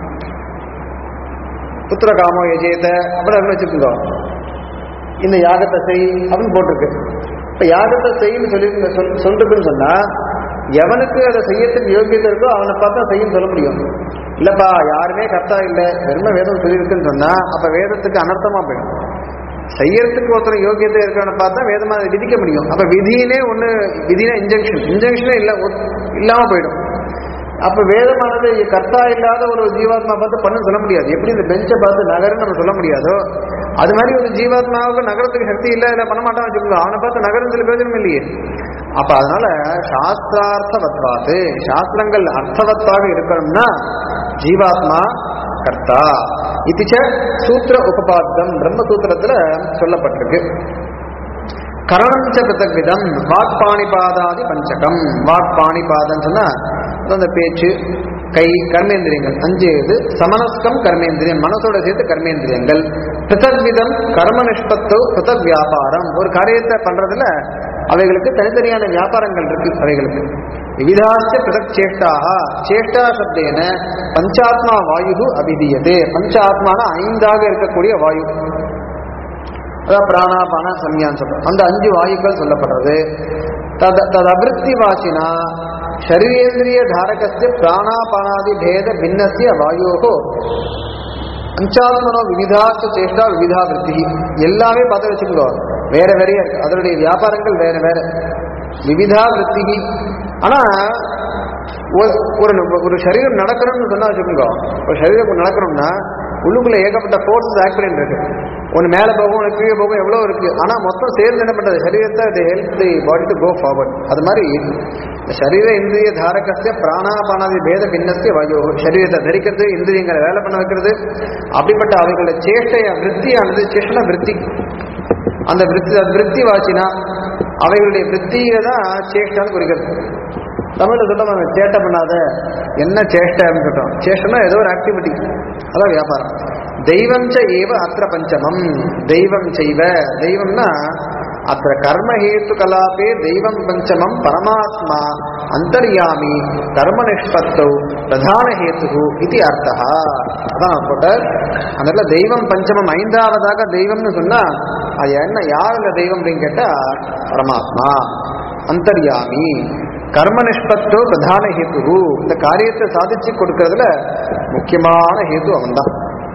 புத்திர காமோ எஜேத அப்படின்னு வச்சுக்கோங்க இந்த யாகத்தை செய் அப்படின்னு போட்டிருக்கு இப்ப யாகத்தை செய்யன்னு சொல்லி சொல் சொல்றதுன்னு சொன்னா எவனுக்கு அதை செய்யறதுக்கு யோகியத்தை இருக்கோ அவனை பார்த்தா செய்யும் சொல்ல முடியும் இல்லப்பா யாருமே கர்த்தா இல்ல வெறும வேதம் சொல்லியிருக்குன்னு சொன்னா அப்ப வேதத்துக்கு அனர்த்தமா போயிடும் செய்யறதுக்கு ஒருத்தர் யோகியத்தை இருக்கிறவனை பார்த்தா வேதமா அதை விதிக்க முடியும் அப்ப விதியிலே ஒண்ணு விதினா இன்ஜெக்ஷன் இன்ஜெக்ஷனே இல்ல ஒ- இல்லாம போயிடும் அப்ப வேதமானது கர்த்தா இல்லாத ஒரு ஜீவாத்மா பார்த்து பண்ண சொல்ல முடியாது எப்படி இந்த பெஞ்சை பார்த்து நகருன்னு நம்ம சொல்ல முடியாதோ அது மாதிரி ஒரு ஜீவாத்மாவுக்கு நகரத்துக்கு சக்தி இல்லை இல்லை பண்ண மாட்டான் வச்சுக்கோங்க அவனை பார்த்து நகரம் சொல்லி பிரயோஜனம் இல்லையே அப்ப அதனால சாஸ்திரார்த்தவத்வாது சாஸ்திரங்கள் அர்த்தவத்தாக இருக்கணும்னா ஜீவாத்மா கர்த்தா இதுச்ச சூத்திர உபபாத்தம் பிரம்மசூத்திரத்துல சொல்லப்பட்டிருக்கு கரணஞ்ச பிருத்தக் விதம் வாக் பாணிபாதாதி பஞ்சகம் வாக் பாணிபாதம் சொன்னா அது அந்த பேச்சு கை கர்மேந்திரியங்கள் அஞ்சு இது சமனஸ்கம் கர்மேந்திரியம் மனசோட சேர்த்து கர்மேந்திரியங்கள் பிருத்தக் விதம் கர்ம நிஷ்பத்தோ பிருத்தக் வியாபாரம் ஒரு காரியத்தை பண்றதுல அவைகளுக்கு தனித்தனியான வியாபாரங்கள் இருக்கு அவைகளுக்கு விவிதாச்ச பிருத்தக் சேஷ்டாக சேஷ்டா சப்தேன பஞ்சாத்மா வாயு அபிதீயதே பஞ்சாத்மான ஐந்தாக இருக்கக்கூடிய வாயு அதான் பிராணாபான சம்யான்னு சொல்றோம் அந்த அஞ்சு வாயுக்கள் சொல்லப்படுறது தத் தது அபிருத்தி வாசினா சரீரேந்திரிய தாரகஸ்ய பிராணாபானாதி பேத பின்னஸ்ய வாயோகோ பஞ்சாத்மனோ விவிதாச்ச சேஷ்டா விவிதா விருத்தி எல்லாமே பார்த்து வச்சுக்கோ வேற வேறையா இருக்கு அதனுடைய வியாபாரங்கள் வேற வேற விவிதா விருத்தி ஆனா ஒரு- ஒரு ஒரு சரீரம் நடக்கணும்னு சொன்னா வச்சுக்கோங்க ஒரு சரீரம் நடக்கணும்னா உள்ளுக்குள்ள ஏகப்பட்ட ஃபோர்ஸஸ் ஆக்ட் பண்ணிட்டு இருக்கு ஒன்று மேலே போகும் ஒன்று கீழே போகும் எவ்வளோ இருக்கு ஆனால் மொத்தம் சேர்ந்து என்ன பண்ணுறது சரீரத்தை அது help the body to go forward அது மாதிரி இந்த சரீர இந்திரிய தாரகஸ்ய பிராணாபானாதி பேத பின்னஸ்ய வாயோ சரீரத்தை தரிக்கிறது இந்திரியங்களை வேலை பண்ண வைக்கிறது அப்படிப்பட்ட அவைகளோட சேஷ்டைய விற்த்தியானது சேஷ்டனா விற்பி அந்த விற்பி விற்பி வாச்சினா அவைகளுடைய விற்த்தியில தான் சேஷ்டான்னு குறிக்கிறது தமிழ்ல சொல்ல சேட்டை பண்ணாத என்ன சேஷ்டை அப்படின்னு சொல்றோம் சேஷ்டனா ஏதோ ஒரு ஆக்டிவிட்டி அதான் வியாபாரம் தெய்வம் ச ஏவ அத்திர பஞ்சமம் தெய்வம் செய்வ தெய்வம்னா அத்திர கர்மஹேத்து கலாபே தெய்வம் பஞ்சமம் பரமாத்மா அந்தர்யாமி கர்ம நிஷ்பத்தௌ பிரதான ஹேத்து இது அர்த்தா அதான் போட்ட அந்த இடத்துல தெய்வம் பஞ்சமம் ஐந்தாவதாக தெய்வம்னு சொன்னா அது என்ன யார் இந்த தெய்வம் அப்படின்னு கேட்டா பரமாத்மா அந்தர்யாமி கர்ம நிஷ்பத்தோ பிரதான ஹேத்து இந்த காரியத்தை சாதிச்சு கொடுக்கறதுல முக்கியமான ஹேத்து அவன்தான்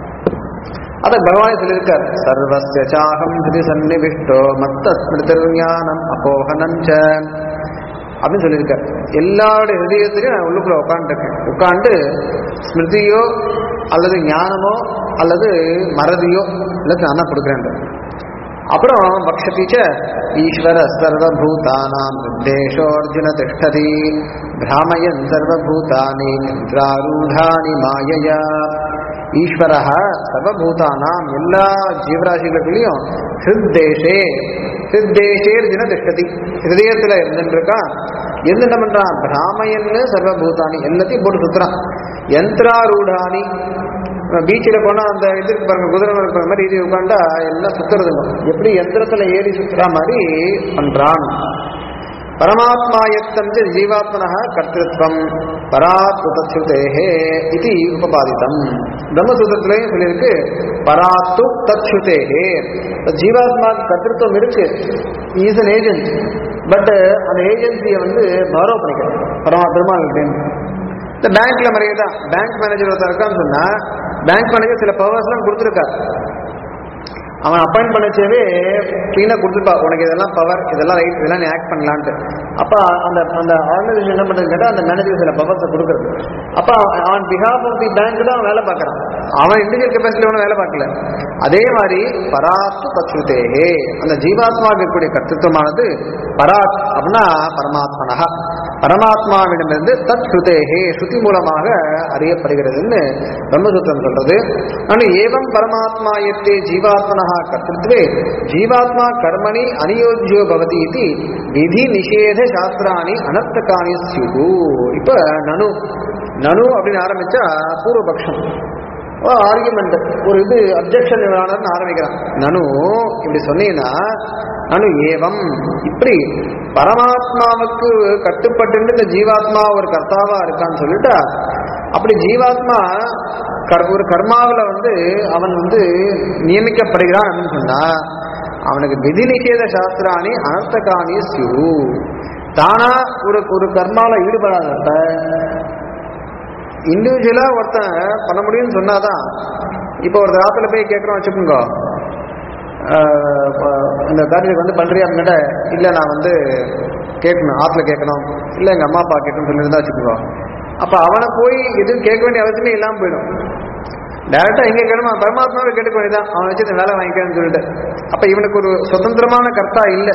அத பகவான் சொல்லியிருக்கார் சர்வஸ்ய சாகம் திரு சன்னிவிஷ்டோ மத்த ஸ்மிருதிர் ஞானம் அபோகனம் ச அப்படின்னு சொல்லியிருக்கார் எல்லாருடைய ஹிருதயத்திலையும் நான் உள்ளுக்குள்ள உட்காந்துருக்கேன் உட்காந்து ஸ்மிருதியோ அல்லது ஞானமோ அல்லது மறதியோ எல்லாத்தையும் நான் தான் கொடுக்குறேன் அப்புறம் பக்ஷதி ச ஈஸ்வர சர்வபூதானாம் நிர்தேஷோர்ஜுன திஷ்டதி பிராமயன் சர்வபூதானி நித்ராரூடானி மாயையா ஈஸ்வர சர்வபூதானாம் எல்லா ஜீவராசிகளுக்குள்ளேயும் ஹிருத்தேஷே ஹிருத்தேஷே அர்ஜுன திஷ்டதி ஹிருதயத்தில் இருந்துருக்கான் எந்த என்ன பண்றான் பிராமயன்னு சர்வபூதானி எல்லாத்தையும் போட்டு சுத்துறான் யந்திராரூடானி பீச்சில் போனால் அந்த இது இருக்கு பாருங்க குதிரை மேல இருக்கிற மாதிரி இது உட்காண்டா எல்லாம் சுத்துறதுங்க எப்படி யந்திரத்தில் ஏறி சுத்துற மாதிரி பண்றான் பரமாத்மாயத்தம் ச ஜீவாத்மன கர்த்திருவம் பராத் தச்சுதேஹே இது உபபாதித்தம் பிரம்மசூத்திரத்திலையும் சொல்லியிருக்கு பராத்து தச்சுதேஹே ஜீவாத்மா கர்த்திருவம் இருக்கு இஸ் அன் ஏஜென்ட் பட் அந்த ஏஜென்சியை வந்து பாரோ பண்ணிக்கிறோம் பரமா பெருமாள் இந்த பேங்க்ல மாதிரியே தான் பேங்க் மேனேஜர் ஒருத்தர் இருக்கான்னு சொன்னா பேங்க் மேனேஜர் சில பவர்ஸ்லாம் கொடுத்துருக்காரு அவன் அப்பாயிண்ட் பண்ணச்சேவே க்ளீனாக கொடுத்துருப்பா உனக்கு இதெல்லாம் பவர் இதெல்லாம் ரைட் இதெல்லாம் நீ ஆக்ட் பண்ணலான்ட்டு அப்போ அந்த அந்த ஆர்கனைசேஷன் என்ன பண்ணுறது கேட்டால் அந்த மேனேஜர் சில பவர்ஸை கொடுக்குறது அப்போ அவன் பிஹாஃப் ஆஃப் தி பேங்க் தான் அவன் வேலை பார்க்குறான் அவன் இண்டிவிஜுவல் கெப்பாசிட்டி ஒன்றும் வேலை பார்க்கல அதே மாதிரி பராத்து கச்சுதேகே அந்த ஜீவாத்மாவுக்கு இருக்கக்கூடிய கர்த்தத்துவமானது பராத் அப்படின்னா பரமாத்மனஹா பரமாத்மாவிடமிருந்து தத் ஸ்ருதேகே ஸ்ருதி மூலமாக அறியப்படுகிறதுன்னு பிரம்மசூத்திரம் சொல்றது ஆனால் ஏவம் பரமாத்மாயத்தே ஜீவாத்மனா கர்த்தத்வே ஜீவாத்மா கர்மணி அநியோஜ்யோ பவதி இது விதி நிஷேத சாஸ்திராணி அனர்த்தகாணி ஸ்யுகு இப்ப நனு நனு அப்படின்னு ஆரம்பிச்சா பூர்வபக்ஷம் ஆர்குமெண்ட் ஒரு இது அப்ஜெக்ஷன் ஆரம்பிக்கிறான் நனு இப்படி சொன்னீங்கன்னா நனு ஏவம் இப்படி பரமாத்மாவுக்கு கட்டுப்பட்டு இந்த ஜீவாத்மா ஒரு கர்த்தாவா இருக்கான்னு சொல்லிட்டா அப்படி ஜீவாத்மா கர் ஒரு கர்மாவில் வந்து அவன் வந்து நியமிக்கப்படுகிறான் அப்படின்னு சொன்னா அவனுக்கு விதி நிஷேத சாஸ்திராணி அனர்த்தகாணி சிறு தானா ஒரு ஒரு கர்மாவில் ஈடுபடாதப்ப இண்டிவிஜுவலா ஒருத்தன் பண்ண முடியும்னு சொன்னாதான் இப்போ ஒரு ராத்துல போய் கேட்குறோம் வச்சுக்கோங்க இந்த காரியத்துக்கு வந்து பண்றியா அப்படின்னுட்ட இல்லை நான் வந்து கேட்கணும் ஆற்றுல கேட்கணும் இல்லை எங்கள் அம்மா அப்பா கேட்கணும்னு சொல்லியிருந்தா வச்சுக்கோங்க அப்போ அவனை போய் எதுவும் கேட்க வேண்டிய அவசியமே இல்லாமல் போயிடும் டேரக்டா எங்க கேட்கணுமா பரமாத்மாவை கேட்டுக்க வேண்டியதான் அவன் வச்சு இந்த வேலை வாங்கிக்கிறேன்னு சொல்லிட்டு அப்ப இவனுக்கு ஒரு சுதந்திரமான கர்த்தா இல்லை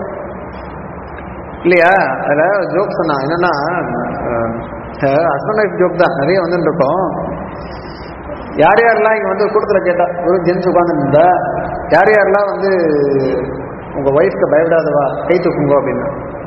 இல்லையா அதுல ஜோக் சொன்னா என்னன்னா ஹஸ்பண்ட் ஒய்ஃப் ஜோக் தான் நிறைய வந்துட்டு இருக்கோம் யார் யாரெல்லாம் இங்க வந்து கூட்டத்தில் கேட்டா ஒரு ஜென்ஸ் உட்காந்துருந்தா யார் யாரெல்லாம் வந்து உங்க ஒய்ஃப்க்கு பயப்படாதவா கை தூக்குங்க அப்படின்னு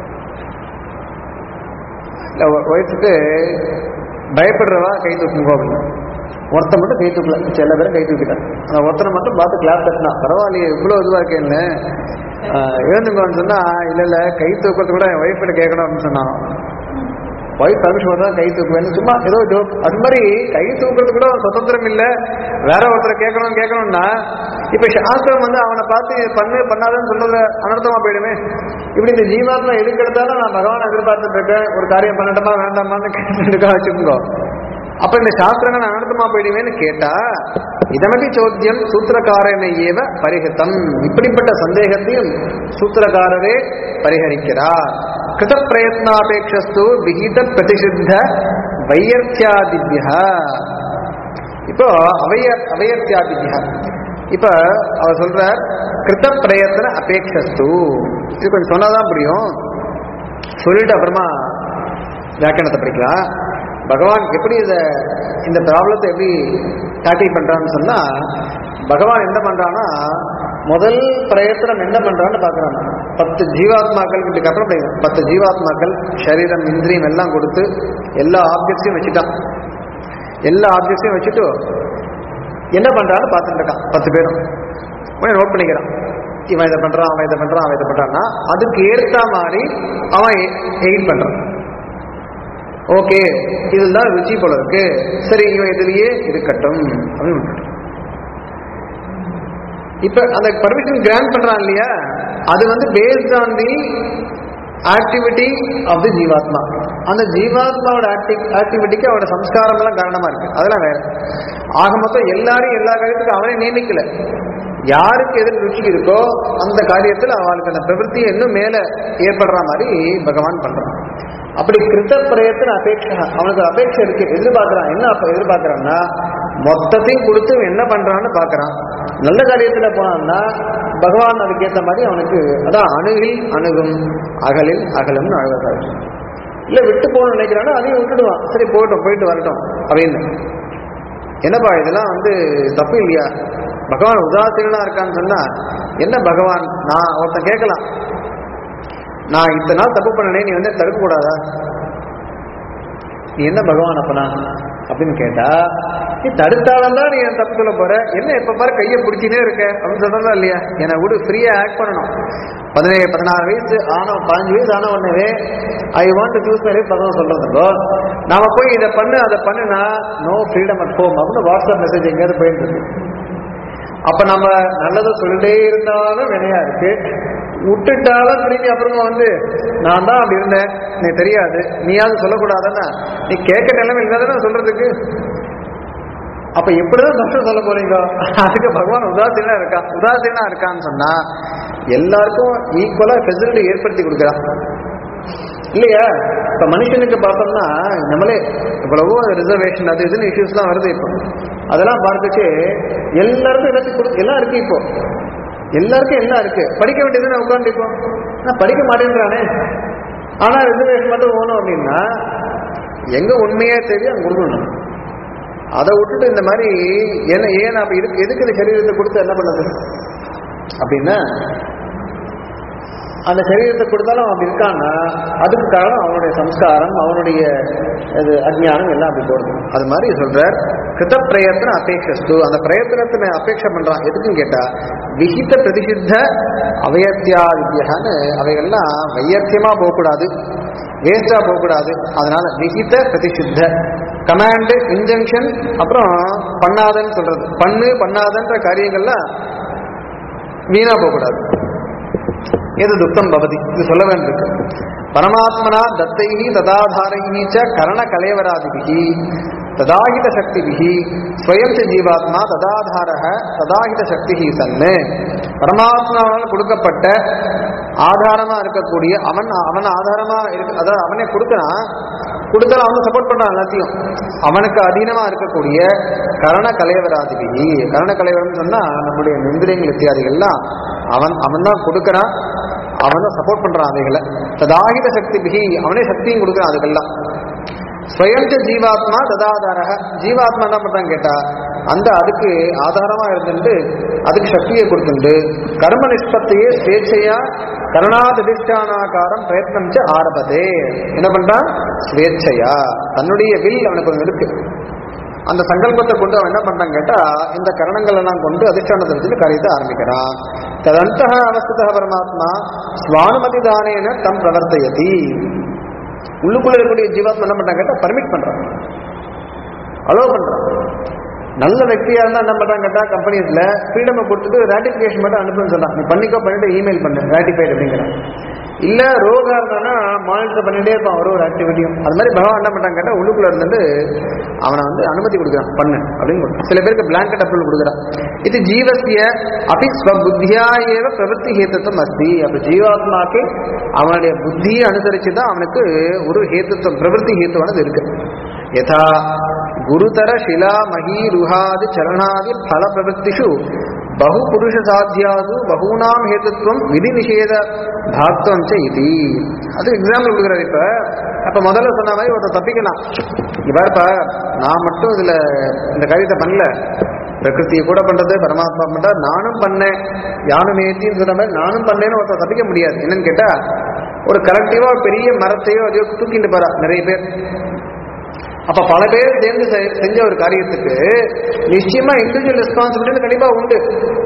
இல்லை ஒய்ஃபுக்கு பயப்படுறவா கை தூக்குங்க அப்படின்னு ஒருத்தன் மட்டும் கை தூக்கல சில பேரும் கை தூக்கிட்டான் அந்த ஒருத்தனை மட்டும் பார்த்து கிளாப் தட்டினா பரவாயில்லையே இவ்வளோ இதுவாக இருக்கேன்னு எழுந்துங்கன்னு சொன்னா இல்லை இல்லை கை தூக்கிறது கூட என் ஒய்ஃப்கிட்ட கேட்கணும் அப்படின்னு சொன்னான் ஒய்ஃப் பர்மிஷன் தான் கை தூக்குவேன் சும்மா ஏதோ ஜோக் அது மாதிரி கை தூக்குறது கூட சுதந்திரம் இல்லை வேற ஒருத்தரை கேட்கணும் கேட்கணும்னா இப்ப சாஸ்திரம் வந்து அவனை பார்த்து இது பண்ணு பண்ணாதன்னு சொல்றது அனர்த்தமா போயிடுமே இப்படி இந்த ஜீவாத்மா எதுக்கு எடுத்தாலும் நான் பகவான் எதிர்பார்த்துட்டு இருக்கேன் ஒரு காரியம் பண்ணட்டுமா வேண்டாமான்னு கேட்டுருக்கா வச்சுக்கோங்க அப்ப இந்த சாஸ்திரங்கள் அனர்த்தமா போயிடுவேன்னு கேட்டா இதமதி சோத்தியம் சூத்திரக்காரனை ஏவ பரிஹிதம் இப்படிப்பட்ட சந்தேகத்தையும் சூத்திரக்காரரே பரிஹரிக்கிறார் கிருத பிரயத்னாபேட்சஸ்து விகித பிரதிஷித்த வையர்த்தியாதிபிய இப்போ அவய அவயர்த்தியாதிபிய இப்ப அவர் சொல்றார் கிருத்த பிரயத்தன அபேட்சஸ்து இது கொஞ்சம் சொன்னாதான் புரியும் சொல்லிட்டு அப்புறமா வியாக்கியானத்தை படிக்கலாம் பகவான் எப்படி இத இந்த ப்ராப்ளத்தை எப்படி டேக்கிள் பண்றான்னு சொன்னா பகவான் என்ன பண்றான்னா முதல் பிரயத்தனம் என்ன பண்றான்னு பாக்குறாங்க பத்து ஜீவாத்மாக்கள் இதுக்கு அப்புறம் படிக்கணும். பத்து ஜீவாத்மாக்கள் சரீரம் இந்திரியம் எல்லாம் கொடுத்து எல்லா ஆப்ஜெக்ட்ஸையும் வச்சுட்டான் எல்லா ஆப்ஜெக்ட்ஸையும் வச்சுட்டு என்ன பண்றான்னு பார்த்துட்டு இருக்கான் பத்து பேரும் உடனே நோட் பண்ணிக்கிறான் இவன் இதை பண்றான் அவன் இதை பண்றான் அவன் இதை பண்றான்னா அதுக்கு ஏற்ற மாதிரி அவன் எயிட் பண்றான் ஓகே இதுதான் ருச்சி போல இருக்கு சரி இவன் இதுலயே இருக்கட்டும் அப்படின்னு விட்டுட்டான். இப்ப அந்த பர்மிஷன் கிராண்ட் பண்றான் இல்லையா அது வந்து based on the activity of the jivatma அந்த ஜீவாத்மாவோட ஆக்டிவிட்டிக்கு அவனோட சம்ஸ்காரம் எல்லாம் காரணமா இருக்கு அதெல்லாம் வேற ஆக மொத்தம் எல்லாரையும் எல்லா காரியத்துக்கும் அவனே நியமிக்கல யாருக்கு எதில் ருச்சி இருக்கோ அந்த காரியத்தில் அவளுக்கு அந்த பிரவൃத்தியை இன்னும் மேல ஏற்படுற மாதிரி பகவான் பண்றான் அப்படி கிருத்த பிரயத்தன அபேட்சா அவனுக்கு அபேட்சை இருக்கு எதிர்பார்க்கறான் என்ன அப்ப எதிர்பார்க்கறான்னா மொத்தத்தையும் கொடுத்து இவன் என்ன பண்றான்னு பார்க்கறான் நல்ல காரியத்துல போனான்னா பகவான் அதுக்கு ஏத்த மாதிரி அவனுக்கு அதான் அணுகில் அணுகும் அகலில் அகலும்னு அழகா இருக்கு. இல்ல விட்டு போகணும்னு நினைக்கிறானா அதையும் விட்டுடுவான் சரி போகட்டும் போயிட்டு வரட்டும் அப்படின்னு என்னப்பா இதெல்லாம் வந்து தப்பு இல்லையா பகவான் உதாசீனா இருக்கான்னு சொன்னா என்ன பகவான் நான் ஒருத்தன் கேட்கலாம் நான் இத்தனை நாள் தப்பு பண்ணனே நீ வந்து தடுக்க கூடாதா நீ என்ன பகவான் அப்பனா அப்படின்னு கேட்டா நீ தடுத்தாலும் தான் நீ என் தப்பு சொல்ல போற என்ன எப்ப பாரு கையை பிடிச்சினே இருக்க அப்படின்னு சொல்றதா இல்லையா என்னை விடு ஃப்ரீயா ஆக்ட் பண்ணணும் பதினேழு பதினாறு வயசு ஆன பதினஞ்சு வயசு ஆன உடனே I want to choose my Bhagavan சொல்றதுக்கோ நாம போய் இதை பண்ணு அதை பண்ணுனா நோ ஃப்ரீடம் அட் ஹோம் அப்படின்னு வாட்ஸ்அப் மெசேஜ் எங்கேயாவது போயிட்டு இருக்கு அப்ப நம்ம நல்லதை சொல்லிட்டே இருந்தாலும் வினையா இருக்கு விட்டுட்டாலும் திரும்பி அப்புறமா வந்து நான் தான் அப்படி இருந்தேன் நீ தெரியாது நீயாவது சொல்லக்கூடாதுன்னா நீ கேட்க நிலைமை இல்லாதானே சொல்றதுக்கு அப்ப எப்படிதான் தர்ஷம் சொல்ல போறீங்க அதுக்கு பகவான் உதாசீனா இருக்கான் உதாசீனா இருக்கான்னு சொன்னா எல்லாருக்கும் ஈக்குவலா ஃபெசிலிட்டி ஏற்படுத்தி கொடுக்குறான் இல்லையா இப்ப மனுஷனுக்கு பார்த்தோம்னா நம்மளே எவ்வளவோ ரிசர்வேஷன் அது இதுன்னு இஷ்யூஸ்லாம் வருது இப்போ அதெல்லாம் பார்த்துட்டு எல்லாருக்கும் எல்லாத்தையும் கொடு எல்லாம் இருக்கு இப்போ எல்லாருக்கும் எல்லாம் இருக்கு படிக்க வேண்டியதுன்னு உட்காந்துருக்கோம் நான் படிக்க மாட்டேன்றானே ஆனா ரிசர்வேஷன் மட்டும் போகணும் அப்படின்னா எங்க உண்மையா தெரியும் அங்க கொடுக்கணும் அதை விட்டுட்டு இந்த மாதிரி என்ன ஏன் அப்ப இதுக்கு எதுக்கு இந்த சரீரத்தை கொடுத்து என்ன பண்ணுது அப்படின்னா அந்த சரீரத்தை கொடுத்தாலும் அவன் அப்படி இருக்கான்னா அதுக்கு காரணம் அவனுடைய சம்ஸ்காரம் அவனுடைய இது அஜ்ஞானம் எல்லாம் அப்படி போடுது அது மாதிரி சொல்றார் கிருத பிரயத்தன அபேட்சஸ்து அந்த பிரயத்தனத்தை அபேட்சை பண்றான் எதுக்குன்னு கேட்டா விஹித பிரதிஷித்த அவயத்தியாதித்யான்னு அவைகள்லாம் வையத்தியமா போகக்கூடாது வேஸ்டா போகக்கூடாது அதனால விஹித பிரதிஷித்த கமாண்டு இன்ஜங்ஷன் அப்புறம் பண்ணாதன்னு சொல்றது பண்ணு பண்ணாதன்ற காரியங்கள்லாம் வீணா போகக்கூடாது எது துக்கம் பவதி இது சொல்ல வேண்டியிருக்கு பரமாத்மனா தத்தைஹி ததாதாரைஹி ச கரண கலேவராதிபிஹி ததாஹித சக்திபிஹி ஸ்வயம் ச ஜீவாத்மா ததாதாரக ததாஹித சக்திஹி சன்னு பரமாத்மாவால் கொடுக்கப்பட்ட ஆதாரமா இருக்கக்கூடிய அவன் அவன் ஆதாரமா இருக்கு அதாவது அவனே கொடுக்கறான் கொடுத்தாலும் அவன் சப்போர்ட் பண்றான் எல்லாத்தையும் அவனுக்கு அதீனமா இருக்கக்கூடிய கரண கலைவராதிபிகி கரண கலைவரம் சொன்னா நம்முடைய இந்திரியங்கள் இத்தியாதிகள்லாம் அவன் அவன் தான் கொடுக்கறான் அவன் தான் சப்போர்ட் பண்றான் அவைகளை ததாகித சக்தி பிகி அவனே சக்தியும் கொடுக்குறான் அதுக்கெல்லாம் ஸ்வயம் ச ஜீவாத்மா ததாதாரக ஜீவாத்மா என்ன பண்றான்னு கேட்டா அந்த அதுக்கு ஆதாரமா இருந்துட்டு அதுக்கு சக்தியை கொடுத்துண்டு கர்ம நிஷ்பத்தியே ஸ்வேச்சையா கருணாதிஷ்டானாகாரம் பிரயத்னம் ச ஆரம்பதே என்ன பண்றான் ஸ்வேச்சையா தன்னுடைய வில் அவனுக்கு ஒன்று இருக்கு அந்த சங்கல்பத்தை கொண்டு அவன் என்ன பண்றான் கேட்டா இந்த கரணங்கள் எல்லாம் கொண்டு அதிஷ்டானத்தை வச்சுட்டு காரியத்தை ஆரம்பிக்கிறான் ததந்த அவஸ்தித பரமாத்மா சுவானுமதி தானேன தம் பிரவர்த்தயதி உள்ளுக்குள்ள இருக்கக்கூடிய ஜீவாத்மா என்ன பண்றான் கேட்டா பர்மிட் பண்றான் அலோவ் பண்றான் நல்ல వ్యక్తిயா இருந்தா என்ன பண்றாங்க கேட்டா கம்பெனிஸ்ல ஃப்ரீடம் கொடுத்துட்டு ராட்டிபிகேஷன் மட்டும் அனுப்புன்னு சொல்றான் நீ பண்ணிக்கோ பண்ணிட்டு இமெயில் பண்ணு ராட்டிஃபைட் அப்படிங்கிறான் இல்ல ரோகா இருந்தானா மானிட்டர் பண்ணிட்டே இருப்பான் ஒரு ஒரு ஆக்டிவிட்டியும் அது மாதிரி பகவான் என்ன பண்றாங்க கேட்டா உள்ளுக்குள்ள இருந்துட்டு அவனை வந்து அனுமதி கொடுக்குறான் பண்ணு அப்படின்னு கொடுக்குறான். சில பேருக்கு பிளாங்கெட் அப்ரூவல் கொடுக்குறான் இது ஜீவசிய அபி ஸ்வபுத்தியா ஏவ பிரவൃத்தி ஹேத்துவம் அஸ்தி அப்ப ஜீவாத்மாக்கு அவனுடைய புத்தியை அனுசரிச்சு தான் அவனுக்கு ஒரு ஹேத்துவம் பிரவൃத்தி ஹேத்துவானது இருக்கு யதா குருதர சிலா மகி ருஹாதி சரணாதி பல பிரவൃத்திஷு பகு புருஷ சாத்தியாது பகூனாம் ஹேத்துவம் விதி நிஷேத பாக்தம் ச இது அது எக்ஸாம்பிள் கொடுக்குறாரு இப்ப அப்ப முதல்ல சொன்ன மாதிரி ஒருத்தர் தப்பிக்கலாம் இங்க பாருப்பா நான் மட்டும் இதுல இந்த காரியத்தை பண்ணல பிரகிருதியை கூட பண்றது பரமாத்மா பண்றார் நானும் பண்ணேன் யானும் ஏத்தின்னு சொன்ன மாதிரி நானும் பண்ணேன்னு ஒருத்தர் தப்பிக்க முடியாது என்னன்னு கேட்டா ஒரு கலெக்டிவா ஒரு பெரிய மரத்தையோ அதையோ தூக்கிட்டு போறா நிறைய பேர் அப்ப பல பேர் சேர்ந்து செ- செஞ்ச ஒரு காரியத்துக்கு நிச்சயமா இண்டிவிஜுவல் ரெஸ்பான்சிபிலிட்டி கண்டிப்பா உண்டு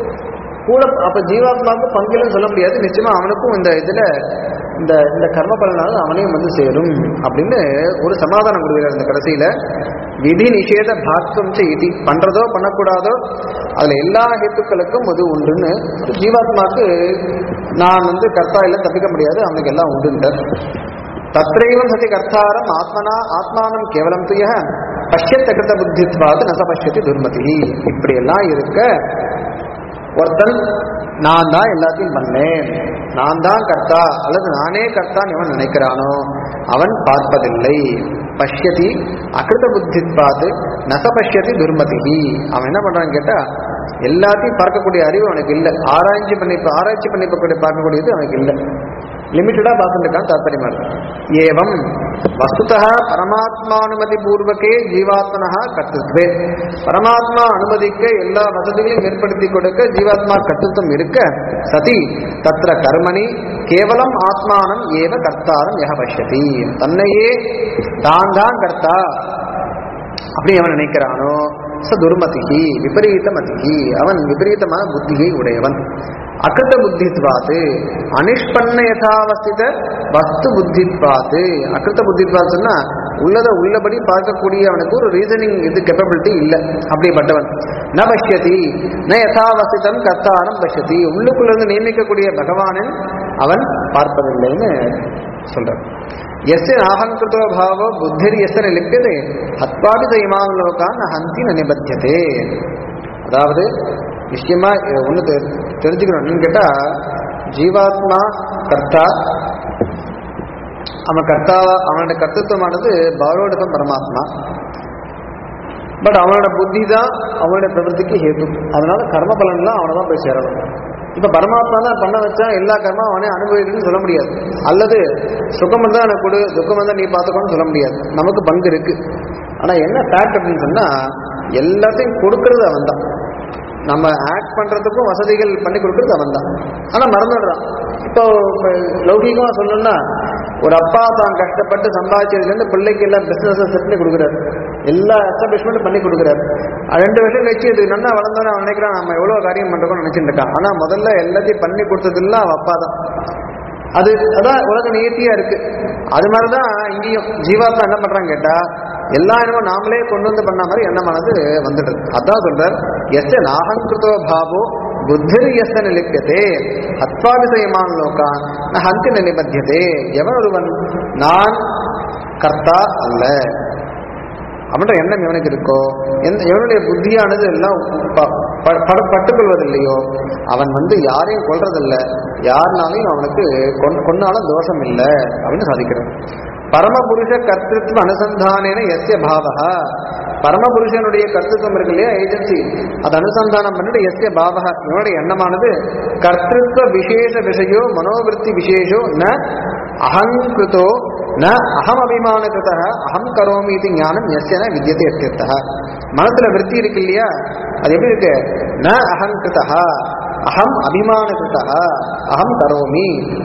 கூட அப்ப ஜீவாத்மாவுக்கு பங்குலன்னு சொல்ல முடியாது நிச்சயமா அவனுக்கும் இந்த இதுல இந்த இந்த கர்ம பலனால அவனையும் வந்து சேரும் அப்படின்னு ஒரு சமாதானம் கொடுக்கிறார் இந்த கடைசியில விதி நிஷேத பாக்தம் செய்தி பண்றதோ பண்ணக்கூடாதோ அதுல எல்லா ஹேத்துக்களுக்கும் அது உண்டுன்னு ஜீவாத்மாக்கு நான் வந்து கர்த்தா இல்லை தப்பிக்க முடியாது அவனுக்கு எல்லாம் உண்டுன்றார் தத்ரைவம் சதி கர்த்தாரம் ஆத்மனா ஆத்மானம் கேவலம் துய பஷ்யத்த கிருத்த புத்தித்வாது நச பஷ்யத்தி துர்மதி இப்படி எல்லாம் இருக்க ஒருத்தன் நான் தான் எல்லாத்தையும் பண்ணேன் நான் தான் கர்த்தா அல்லது நானே கர்த்தான் எவன் நினைக்கிறானோ அவன் பார்ப்பதில்லை பஷ்யதி அகிருத புத்தித்வாது நச பஷ்யதி துர்மதி அவன் என்ன பண்றான்னு கேட்டா எல்லாத்தையும் பார்க்கக்கூடிய அறிவு அவனுக்கு இல்லை ஆராய்ச்சி பண்ணி ஆராய்ச்சி பண்ணி பார்க்கக்கூடிய பார்க்கக்கூடியது அவனுக்கு இல்லை லிமிட்டடா பார்த்துருக்கான் தாத்பரியமா இருக்கு ஏவம் வஸ்துதா பரமாத்மானுமதி பூர்வகே ஜீவாத்மனா கர்த்தத்வே பரமாத்மா அனுமதிக்க எல்லா வசதிகளையும் ஏற்படுத்தி கொடுக்க ஜீவாத்மா கர்த்தத்துவம் இருக்க சதி தத்ர கர்மணி கேவலம் ஆத்மானம் ஏவ கர்த்தாரம் யக பஷ்யதி தன்னையே தான் தான் கர்த்தா அப்படி அவன் நினைக்கிறானோ ச துர்மதிகி விபரீத மதிகி அவன் விபரீதமான புத்தியை உடையவன் அகிருத்த புத்தித்வாத்து அனிஷ்பன்ன யதாவஸ்தித வஸ்து புத்தித்வாத்து அகிருத்த புத்தித்வாத் சொன்னா உள்ளதை உள்ளபடி பார்க்கக்கூடிய அவனுக்கு ஒரு ரீசனிங் இது கேப்பபிலிட்டி இல்லை அப்படிப்பட்டவன் ந பஷ்யதி ந யதாவஸ்திதம் கர்த்தாரம் பஷ்யதி உள்ளுக்குள்ள இருந்து நியமிக்கக்கூடிய பகவானன் அவன் பார்ப்பதில்லைன்னு சொல்றான் எஸ்ய நாகங்கிருத்தோ பாவோ புத்திர் எஸ்ய லிப்பியதே ஹத்வாபி தைமான் லோகான் ஹந்தி ந நிபத்தியதே அதாவது நிச்சயமா ஒன்று தெரிஞ்சுக்கணும் என்னன்னு கேட்டா ஜீவாத்மா கர்த்தா அவன் கர்த்தா அவனோட கர்த்தத்துவமானது பாரோடகம் பரமாத்மா பட் அவனோட புத்தி தான் அவனோட பிரவൃத்திக்கு ஹேத்து அதனால கர்ம பலன்லாம் அவனை தான் போய் சேரணும் இப்ப பரமாத்மா தான் பண்ண வச்சா எல்லா கர்மா அவனே அனுபவிக்கணும்னு சொல்ல முடியாது அல்லது சுகம் வந்தா எனக்கு கொடு துக்கம் வந்தா நீ பார்த்துக்கோன்னு சொல்ல முடியாது நமக்கு பங்கு இருக்கு ஆனா என்ன ஃபேக்ட் அப்படின்னு சொன்னா எல்லாத்தையும் கொடுக்கறது அவன் தான் நம்ம ஆக்ட் பண்றதுக்கும் வசதிகள் பண்ணி கொடுக்கறது அவன் தான் ஆனா மறந்துடுறான் இப்போ இப்ப லௌகிகமா சொல்லணும்னா ஒரு அப்பா தான் கஷ்டப்பட்டு சம்பாதிச்சதுலேருந்து பிள்ளைக்கு எல்லாம் பிசினஸ் செட் பண்ணி கொடுக்குறாரு எல்லா எஸ்டாப்ளிஷ்மெண்ட்டும் பண்ணி கொடுக்குறாரு அது ரெண்டு வருஷம் கழிச்சு இது நல்லா வளர்ந்தோன்னு அவன் நினைக்கிறான் நம்ம எவ்வளவு காரியம் பண்றோம்னு நினைச்சிட்டு இருக்கான் ஆனா முதல்ல எல்லாத்தையும் பண்ணி கொடுத்ததெல்லாம் அவன் அப்பா தான் அது அதான் உலக நியத்தியா இருக்கு அது மாதிரிதான் இங்கேயும் ஜீவாத்மா என்ன பண்றாங்க கேட்டா எல்லா என்னமோ நாமளே கொண்டு வந்து பண்ண மாதிரி எண்ணமானது வந்துடுது அதான் சொல்றார் எஸ் நாகங்கிருத்தோ பாவோ புத்திர் எஸ் நிலிப்பியதே அத்வாபிசயமான லோகான் ந ஹந்தி நிபத்தியதே எவன் ஒருவன் நான் கர்த்தா அல்ல அப்படின்ற எண்ணம் எவனுக்கு இருக்கோ எந்த எவனுடைய புத்தியானது எல்லாம் ப- ப- பட- பட்டுக்கொள்வதில்லையோ அவன் வந்து யாரையும் கொல்றதில்ல யாருனாலையும் அவனுக்கு கொன்- கொன்னாலும் தோஷம் இல்லை அப்படின்னு சாதிக்கிறான் பரமபுருஷ கர்த்திருவ அனுசந்தானேன எஸ்ய பாவகா பரமபுருஷனுடைய கர்த்திருவம் இருக்கு இல்லையா ஏஜென்சி அது அனுசந்தானம் பண்ணிட்டு எஸ்ய பாவகா இவனுடைய எண்ணமானது கர்த்திருவ விசேஷ விஷயோ மனோவிருத்தி விசேஷோ ந அகங்கிருத்தோ ந அகம் அபிமானகிருத அகம் கரோமி இது ஞானம் எஸ்யன வித்தியத்தை எத்தியர்த்தா மனசுல விருத்தி இருக்கு இல்லையா அது எப்படி இருக்கு ந அகங்கிருதா அகம் அபிமானகிருத அகம் கரோமி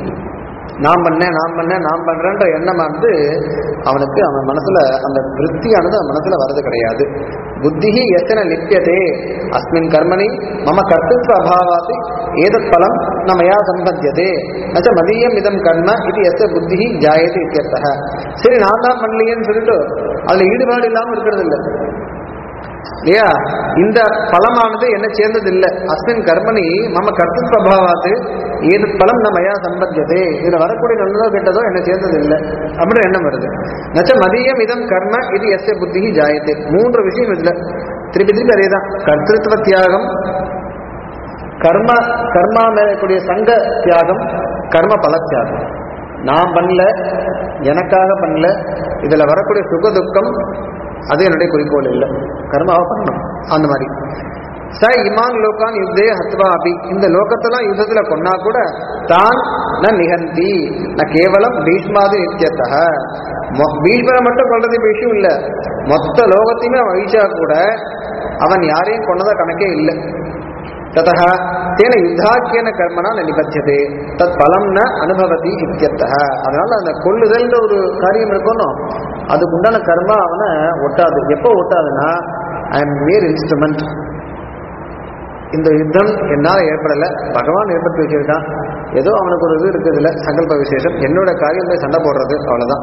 நான் பண்ணேன் நான் பண்ணேன் நான் பண்றேன்ற எண்ணம் வந்து அவனுக்கு அவன் மனசுல அந்த விற்த்தியானது அவன் மனசுல வர்றது கிடையாது புத்தி எத்தனை லிப்பியதே அஸ்மின் கர்மணி மம கர்த்தத்வ அபாவாத் ஏதத் பலம் ந மயா சம்பத்தியதே நச்ச மதியம் இதம் கர்ம இது எத்த புத்தி ஜாயது இத்தியர்த்தக சரி நான் தான் பண்ணலையேன்னு சொல்லிட்டு அதுல ஈடுபாடு இல்லாம இருக்கிறது இல்லை இல்லையா இந்த பலமானது என்ன சேர்ந்தது இல்லை அஸ்மின் கர்மணி மம கர்த்தத்வபாவாத்து ஏது பலம் நம்ம மயா சம்பத்தியதே இதுல வரக்கூடிய நல்லதோ கெட்டதோ என்ன சேர்ந்தது இல்லை அப்படின்னு எண்ணம் வருது நச்ச மதியம் இதம் கர்ம இது எஸ் புத்தி ஜாயத்தே மூன்று விஷயம் இதுல திருப்பி திருப்பி அதே தான் கர்த்திருவ தியாகம் கர்ம கர்மா மேலக்கூடிய சங்க தியாகம் கர்ம பல தியாகம் நான் பண்ணல எனக்காக பண்ணல இதுல வரக்கூடிய சுக துக்கம் அது என்னுடைய குறிக்கோள் இல்லை கர்மாவை பண்ணணும் அந்த மாதிரி ச இமான் லோகான் யுத்தே ஹத்வா அபி இந்த லோகத்தெல்லாம் யுத்தத்துல கொன்னா கூட தான் ந நிகந்தி ந கேவலம் பீஷ்மாதி நித்தியத்தக மொ- பீஷ்மரை மட்டும் கொள்றது இப்ப விஷயம் இல்ல மொத்த லோகத்தையுமே அவன் அழிச்சா கூட அவன் யாரையும் கொன்னதா கணக்கே இல்லை ततः तेन யுத்தாக்கியன கர்மனா ந நிபத்தியதே தத் பலம் ந அனுபவதி இத்தியர்த்தः அதனால அந்த கொள்ளுதல்ன்ற ஒரு காரியம் இருக்கணும் அதுக்கு உண்டான கர்மா அவனை ஒட்டாது எப்போ ஒட்டாதுன்னா ஐ எம் மேர் இன்ஸ்ட்ருமெண்ட் இந்த யுத்தம் என்னால் ஏற்படலை பகவான் ஏற்படுத்தி வச்சிருக்கான் ஏதோ அவனுக்கு ஒரு இது இருக்குது இல்லை சங்கல்ப விசேஷம் என்னோட காரியம் போய் சண்டை போடுறது அவ்வளவுதான்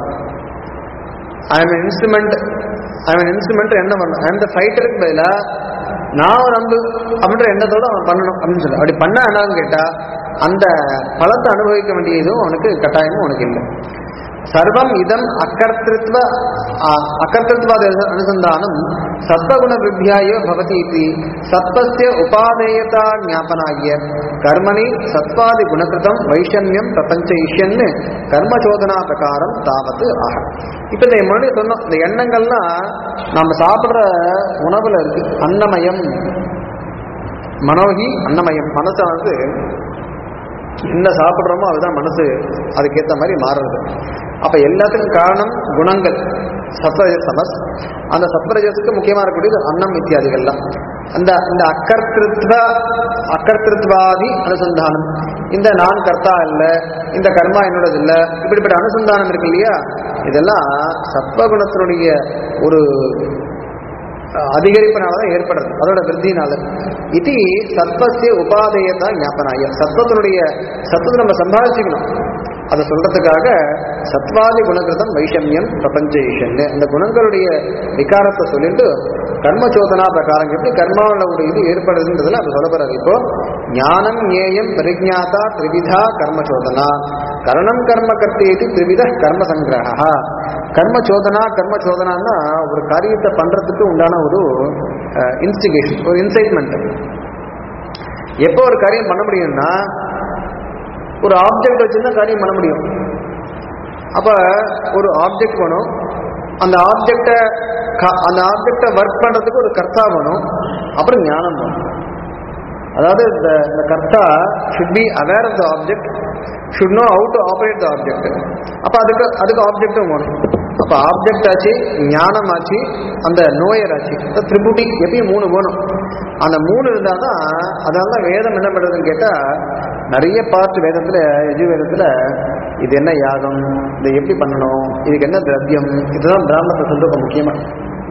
I am instrument I am instrument என்ன பண்ணணும் அந்த ஃபைட்டருக்கு பதிலாக நான் ஒரு அம்பு அப்படின்ற எண்ணத்தோட அவன் பண்ணணும் அப்படின்னு சொல்லி அப்படி பண்ண என்னன்னு கேட்டா அந்த பலத்தை அனுபவிக்க வேண்டியதும் அவனுக்கு கட்டாயமும் அவனுக்கு இல்லை சர்வம் இதம் அகர்த்திருத்வ அ- அகர்த்திருத்வாத அனுசந்தானம் சத்வகுண வித்யாயோ பவதி இது சத்வஸ்ய உபாதேயதா ஞாபனாகிய கர்மணி சத்வாதி குணகிருதம் வைஷமியம் பிரபஞ்சயிஷ்யன்னு கர்மச்சோதனா பிரகாரம் தாவத்து ஆக இப்ப இந்த முன்னாடி சொன்னோம் இந்த எண்ணங்கள்லாம் நம்ம சாப்பிடுற உணவுல இருக்கு அன்னமயம் மனோகி அன்னமயம் மனசானது என்ன சாப்பிட்றோமோ அதுதான் மனசு அதுக்கேற்ற மாதிரி மாறுறது அப்ப எல்லாத்துக்கும் காரணம் குணங்கள் சத்வரஜஸ் தமஸ் அந்த சத்வரஜஸுக்கு முக்கியமா இருக்கக்கூடியது அன்னம் இத்தியாதிகள்லாம் அந்த இந்த அக்கர்த்திருத்வ அக்கர்த்திருத்வாதி அனுசந்தானம் இந்த நான் கர்த்தா இல்ல இந்த கர்மா என்னோடது இல்ல இப்படிப்பட்ட அனுசந்தானம் இருக்கு இல்லையா இதெல்லாம் சத்வகுணத்தினுடைய ஒரு அதிகரிப்பினால தான் ஏற்படுறது அதோட விருத்தினால இது சத்வசிய உபாதையதா ஞாபனாய சத்வத்தினுடைய சத்துவத்தை நம்ம சம்பாதிச்சுக்கணும் அதை சொல்றதுக்காக சத்வாதி குணகிருதம் வைஷமியம் பிரபஞ்ச ஈஷன்னு இந்த குணங்களுடைய விகாரத்தை சொல்லிட்டு கர்மச்சோதனா பிரகாரம் எப்படி கர்மாவில் ஒரு இது ஏற்படுதுன்றதுல அது சொல்லப்படுறது இப்போ ஞானம் ஞேயம் பரிஜாதா திரிவிதா கர்மச்சோதனா கரணம் கர்ம கர்த்தேதி திரிவித கர்ம சங்கிரகா கர்ம சோதனா கர்ம சோதனான்னா ஒரு காரியத்தை பண்றதுக்கு உண்டான ஒரு இன்ஸ்டிகேஷன் ஒரு இன்சைட்மெண்ட் எப்போ ஒரு காரியம் பண்ண முடியும்னா ஒரு ஆப்ஜெக்ட் வச்சுருந்தா காரியம் பண்ண முடியும் அப்ப ஒரு ஆப்ஜெக்ட் வேணும் அந்த ஆப்ஜெக்டை அந்த ஆப்ஜெக்டை ஒர்க் பண்றதுக்கு ஒரு கர்த்தா வேணும் அப்புறம் ஞானம் வேணும் அதாவது இந்த இந்த கர்த்தா should be aware of the object should know how to operate the object அப்போ அதுக்கு அதுக்கு ஆப்ஜெக்டும் வேணும் அப்போ ஆப்ஜெக்ட் ஆச்சு ஞானம் ஆச்சு அந்த நோயர் ஆச்சு இந்த திரிபுட்டி எப்பயும் மூணு வேணும் அந்த மூணு இருந்தால் தான் அதனால தான் வேதம் என்ன பண்ணுறதுன்னு கேட்டால் நிறைய பார்ட் வேதத்தில் எஜு வேதத்தில் இது என்ன யாகம் இதை எப்படி பண்ணணும் இதுக்கு என்ன திரவியம் இதுதான் பிராமணத்தை சொல்றது முக்கியமாக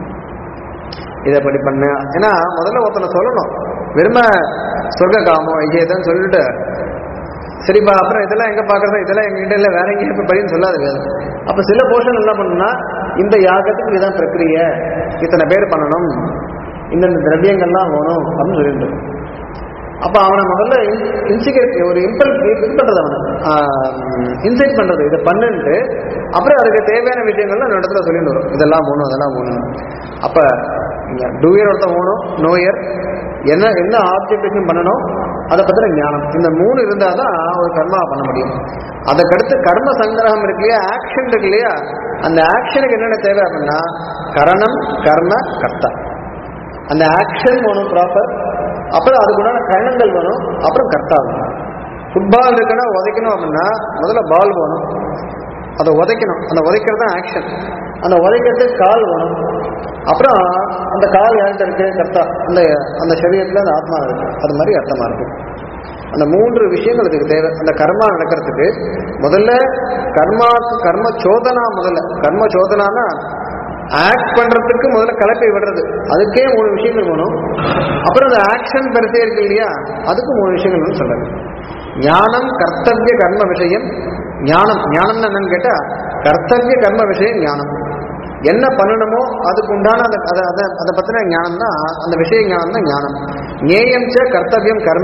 இதை படி பண்ணு ஏன்னா முதல்ல ஒருத்தனை சொல்லணும் வெறும சொர்க்க காமம் ஐயதான் சொல்லிட்டு சரிப்பா அப்புறம் இதெல்லாம் எங்க பாக்குறது இதெல்லாம் எங்ககிட்ட இல்லை வேற எங்கேயும் போய் படின்னு சொல்லாது வேதம் அப்ப சில போர்ஷன் என்ன பண்ணுன்னா இந்த யாகத்துக்கு இதுதான் பிரக்கிரிய இத்தனை பேர் பண்ணணும் இந்தந்த திரவியங்கள்லாம் வேணும் அப்படின்னு சொல்லிட்டு அப்ப அவனை முதல்ல இன்சிகேட் ஒரு இம்பல் இது பண்றது அவனை இன்சைட் பண்றது இதை பண்ணுன்ட்டு அப்புறம் அதுக்கு தேவையான விஷயங்கள்லாம் அந்த இடத்துல சொல்லிட்டு வரும் இதெல்லாம் போகணும் அதெல்லாம் போகணும் அப்ப டூயர் ஒருத்தன் போகணும் நோயர் என்ன என்ன ஆப்ஜெக்டுக்கும் பண்ணணும் அதை பத்தின ஞானம் இந்த மூணு இருந்தால் தான் ஒரு கர்மா பண்ண முடியும் அதுக்கடுத்து கர்ம சங்கிரகம் இருக்கு இல்லையா ஆக்ஷன் இருக்கு இல்லையா அந்த ஆக்ஷனுக்கு என்னென்ன தேவை அப்படின்னா கரணம் கர்ம கர்த்தா அந்த ஆக்ஷன் வேணும் ப்ராப்பர் அப்புறம் அதுக்குண்டான கரணங்கள் வேணும் அப்புறம் கர்த்தா வேணும் ஃபுட்பால் இருக்குன்னா உதைக்கணும் அப்படின்னா முதல்ல பால் வேணும் அதை உதைக்கணும் அந்த உதைக்கிறது தான் ஆக்ஷன் அந்த உதைக்கிறதுக்கு கால் வேணும் அப்புறம் அந்த கால் யார்கிட்ட இருக்கு கர்த்தா அந்த அந்த சரீரத்தில் அந்த ஆத்மா இருக்கு அது மாதிரி அர்த்தமா இருக்கு அந்த மூன்று விஷயங்கள் இதுக்கு தேவை அந்த கர்மா நடக்கிறதுக்கு முதல்ல கர்மாக்கு கர்ம சோதனா முதல்ல கர்ம சோதனானா ஆக்ட் பண்றதுக்கு முதல்ல கலப்பை விடுறது அதுக்கே மூணு விஷயங்கள் வேணும் அப்புறம் அந்த ஆக்ஷன் பெருசே இருக்கு இல்லையா அதுக்கு மூணு விஷயங்கள் வேணும் சொல்றது ஞானம் கர்த்தவிய கர்ம விஷயம் ஞானம் ஞானம்னு என்னன்னு கேட்டா கர்த்தவிய கர்ம விஷயம் ஞானம் என்ன பண்ணணுமோ அதுக்கு உண்டான அந்த அதை அதை அதை பத்தின ஞானம் தான் அந்த விஷய ஞானம் தான் ஞானம் ஞேயம் ச கர்த்தவியம் கர்ம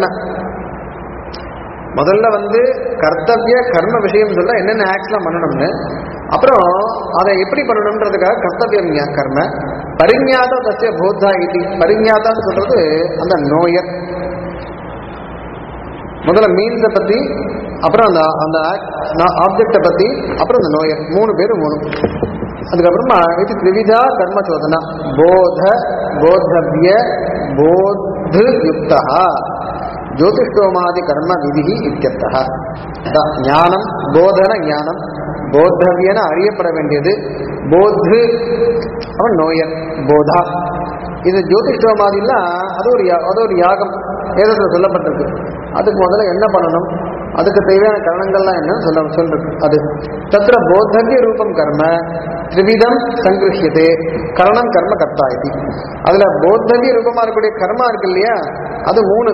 முதல்ல வந்து கர்த்தவிய கர்ம விஷயம் சொல்ல என்னென்ன ஆக்ட்லாம் பண்ணணும்னு அப்புறம் அதை எப்படி பண்ணணுன்றதுக்காக கர்த்தவியம் ஞா- கர்ம பரிஞாத தசிய போத்தா இது பரிஞாதான்னு சொல்றது அந்த நோயர் முதல்ல மீன்ஸை பத்தி அப்புறம் அந்த அந்த ஆப்ஜெக்டை பத்தி அப்புறம் அந்த நோயர் மூணு பேரும் மூணு அதுக்கப்புறமா இது திரிவிதா கர்ம சோதனா போத போத்தவ்ய போத்து யுக்தா ஜோதிஷ்டோமாதி கர்ம விதி இத்தியர்த்தः அதான் ஞானம் போதன ஞானம் போத்தவியன அறியப்பட வேண்டியது போத்து அவன் நோயர் போதா இது ஜோதிஷ்டோமாதிலாம் அது ஒரு யா- அது ஒரு யாகம் வேதத்தில் சொல்லப்பட்டிருக்கு அதுக்கு முதல்ல என்ன பண்ணணும் அதுக்கு தேவையான கரணங்கள்லாம் என்ன சொல்ல சொல்றது அது தத்திர போத்தவிய ரூபம் கர்ம திரிவிதம் சங்கிருஷ்யதே கரணம் கர்ம கர்த்தா இது அதுல போத்தவிய ரூபமா இருக்கக்கூடிய கர்மா இருக்கு இல்லையா அது மூணு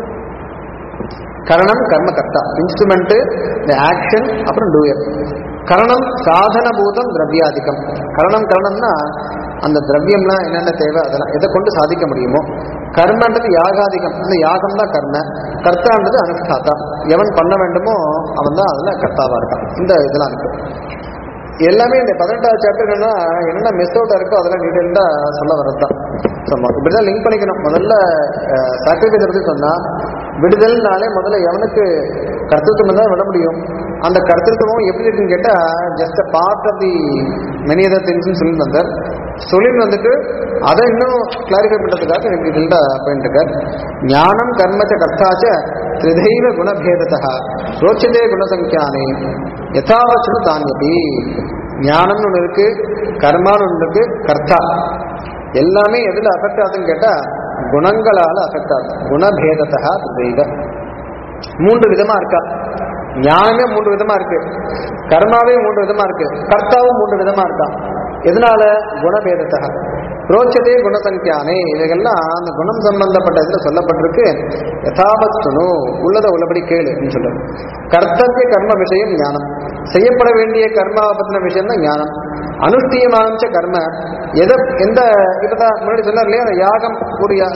கரணம் கர்ம கர்த்தா இன்ஸ்ட்ருமெண்ட் இந்த ஆக்ஷன் அப்புறம் டூயர் கரணம் சாதனபூதம் திரவியாதிக்கம் கரணம் கரணம்னா அந்த திரவியம்லாம் என்னென்ன தேவை அதெல்லாம் எதை கொண்டு சாதிக்க முடியுமோ கர்மன்றது யாகாதிகம் அந்த யாகம் தான் கர்ம கர்த்தான்றது அனுஷ்டாத்தா எவன் பண்ண வேண்டுமோ அவன் தான் அதுல கர்த்தாவா இருக்கான் இந்த இதெல்லாம் இருக்கு எல்லாமே இந்த பதினெட்டாவது சாப்டர்னா என்னென்ன மிஸ் அவுட் இருக்கோ அதெல்லாம் டீட்டெயில்டாக சொல்ல வரது தான் இப்படிதான் லிங்க் பண்ணிக்கணும் முதல்ல சாக்ரிஃபைஸ் எடுத்து சொன்னா விடுதல்னாலே முதல்ல எவனுக்கு கர்த்தத்துவம் தான் விட முடியும் அந்த கர்த்தத்துவம் எப்படி இருக்குன்னு கேட்டா just part of the many other திங்ஸ்னு சொல்லி வந்தார் சொல்லி வந்துட்டு அதை இன்னும் கிளாரிஃபை பண்றதுக்காக எனக்கு டீட்டெயில்டாக போயிட்டு இருக்கார் ஞானம் கர்மச்ச கர்த்தாச்ச திரிதைவ குணபேதத்தா ரோச்சதே குணசங்கியானே யதாவச்சன தானியபி ஞானம்னு ஒன்று இருக்கு கர்மான்னு ஒன்று இருக்கு கர்த்தா எல்லாமே எதுல அஃபெக்ட் ஆகுதுன்னு கேட்டா குணங்களால அஃபெக்ட் ஆகுது குணபேதத்தா திரிதைவ மூன்று விதமா இருக்கா ஞானமே மூன்று விதமா இருக்கு கர்மாவே மூன்று விதமா இருக்கு கர்த்தாவும் மூன்று விதமா இருக்கா எதனால குணபேதத்தக ரோச்சதே குணசங்கியானே இவைகள்லாம் அந்த குணம் சம்பந்தப்பட்ட இதுல சொல்லப்பட்டிருக்கு யதாவத் சுனு உள்ளத உள்ளபடி கேளு அப்படின்னு சொல்றது கர்த்தவிய கர்ம விஷயம் ஞானம் செய்யப்பட வேண்டிய கர்மாவை பத்தின விஷயம் தான் ஞானம் அனுஷ்டியமானச்ச கர்ம எதை எந்த இப்பதான் முன்னாடி சொன்னார் இல்லையா அந்த யாகம் ஒரு யா-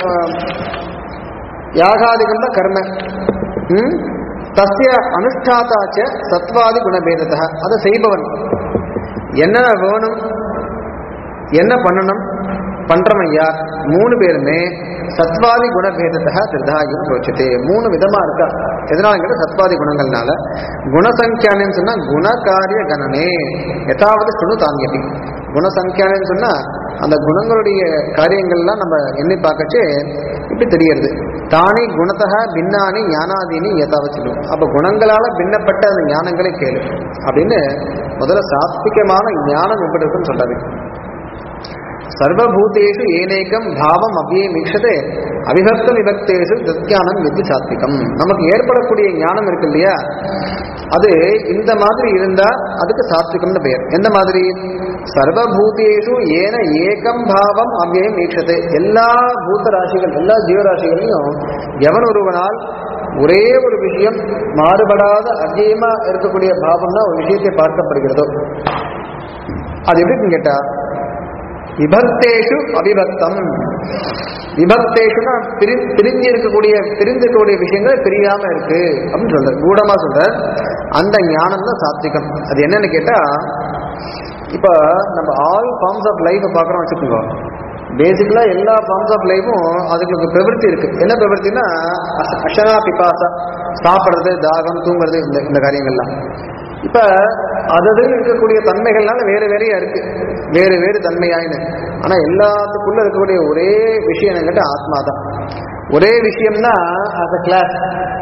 யாகாதிகம் தான் கர்ம ம்? தஸ்ய அனுஷ்டாத்தாச்ச சத்வாதி குணபேதத அதை செய்பவன் என்ன வேணும் என்ன பண்ணணும் பண்றவன் யார் மூணு பேருமே சத்வாதி குணபேதத்தா திருதாயும் ரோச்சதே மூணு விதமா இருக்கா எதனால கேட்டா சத்வாதி குணங்கள்னால குணசங்கியானு சொன்னா குணகாரிய கணனே எதாவது சுணு தாங்கியபி குணசங்கியானு சொன்னா அந்த குணங்களுடைய காரியங்கள்லாம் நம்ம எண்ணி பார்க்கச்சு இப்படி தெரியறது தானே குணத்தக பின்னானி ஞானாதீனி எதாவது சொல்லும் அப்ப குணங்களால பின்னப்பட்ட அந்த ஞானங்களை கேளு அப்படின்னு முதல்ல சாத்விகமான ஞானம் எப்படி இருக்குன்னு சொல்றாரு சர்வபூதேஷு ஏனேக்கம் பாவம் அப்படியே மீட்சதே அவிபக்த விபக்தேஷு தத்யானம் எது சாத்விகம் நமக்கு ஏற்படக்கூடிய ஞானம் இருக்கு இல்லையா அது இந்த மாதிரி இருந்தா அதுக்கு சாத்விகம்னு பெயர் எந்த மாதிரி சர்வபூதேஷு ஏன ஏகம் பாவம் அப்படியே மீட்சதே எல்லா பூத ராசிகள் எல்லா ஜீவராசிகளையும் எவன் ஒருவனால் ஒரே ஒரு விஷயம் மாறுபடாத அத்தியமா இருக்கக்கூடிய பாவம் தான் ஒரு விஷயத்தை பார்க்கப்படுகிறதோ அது எப்படின்னு கேட்டா விபக்தேஷு அவிபக்தம் விபக்தேஷுனா பிரி பிரிஞ்சு இருக்கக்கூடிய பிரிஞ்சிருக்கக்கூடிய விஷயங்கள் பிரியாம இருக்கு அப்படின்னு சொல்ற கூடமா சொல்ற அந்த ஞானம் தான் சாத்விகம் அது என்னன்னு கேட்டா இப்ப நம்ம ஆல் ஃபார்ம்ஸ் ஆஃப் லைஃப் பார்க்குறோம் வச்சுக்கோங்க பேசிக்கலா எல்லா ஃபார்ம்ஸ் ஆஃப் லைஃபும் அதுக்கு ஒரு பிரவருத்தி இருக்கு என்ன பிரவருத்தினா அச- அஷனா பிபாசா சாப்பிடுறது தாகம் தூங்குறது இந்த இந்த காரியங்கள்லாம் இப்ப அதது இருக்கக்கூடிய தன்மைகள்னால வேறு வேறையா இருக்கு வேறு வேறு தன்மையாயின்னு ஆனா எல்லாத்துக்குள்ள இருக்கக்கூடிய ஒரே விஷயம் என்னங்கிட்ட ஆத்மா தான் ஒரே விஷயம்னா அஸ் அ கிளாஸ்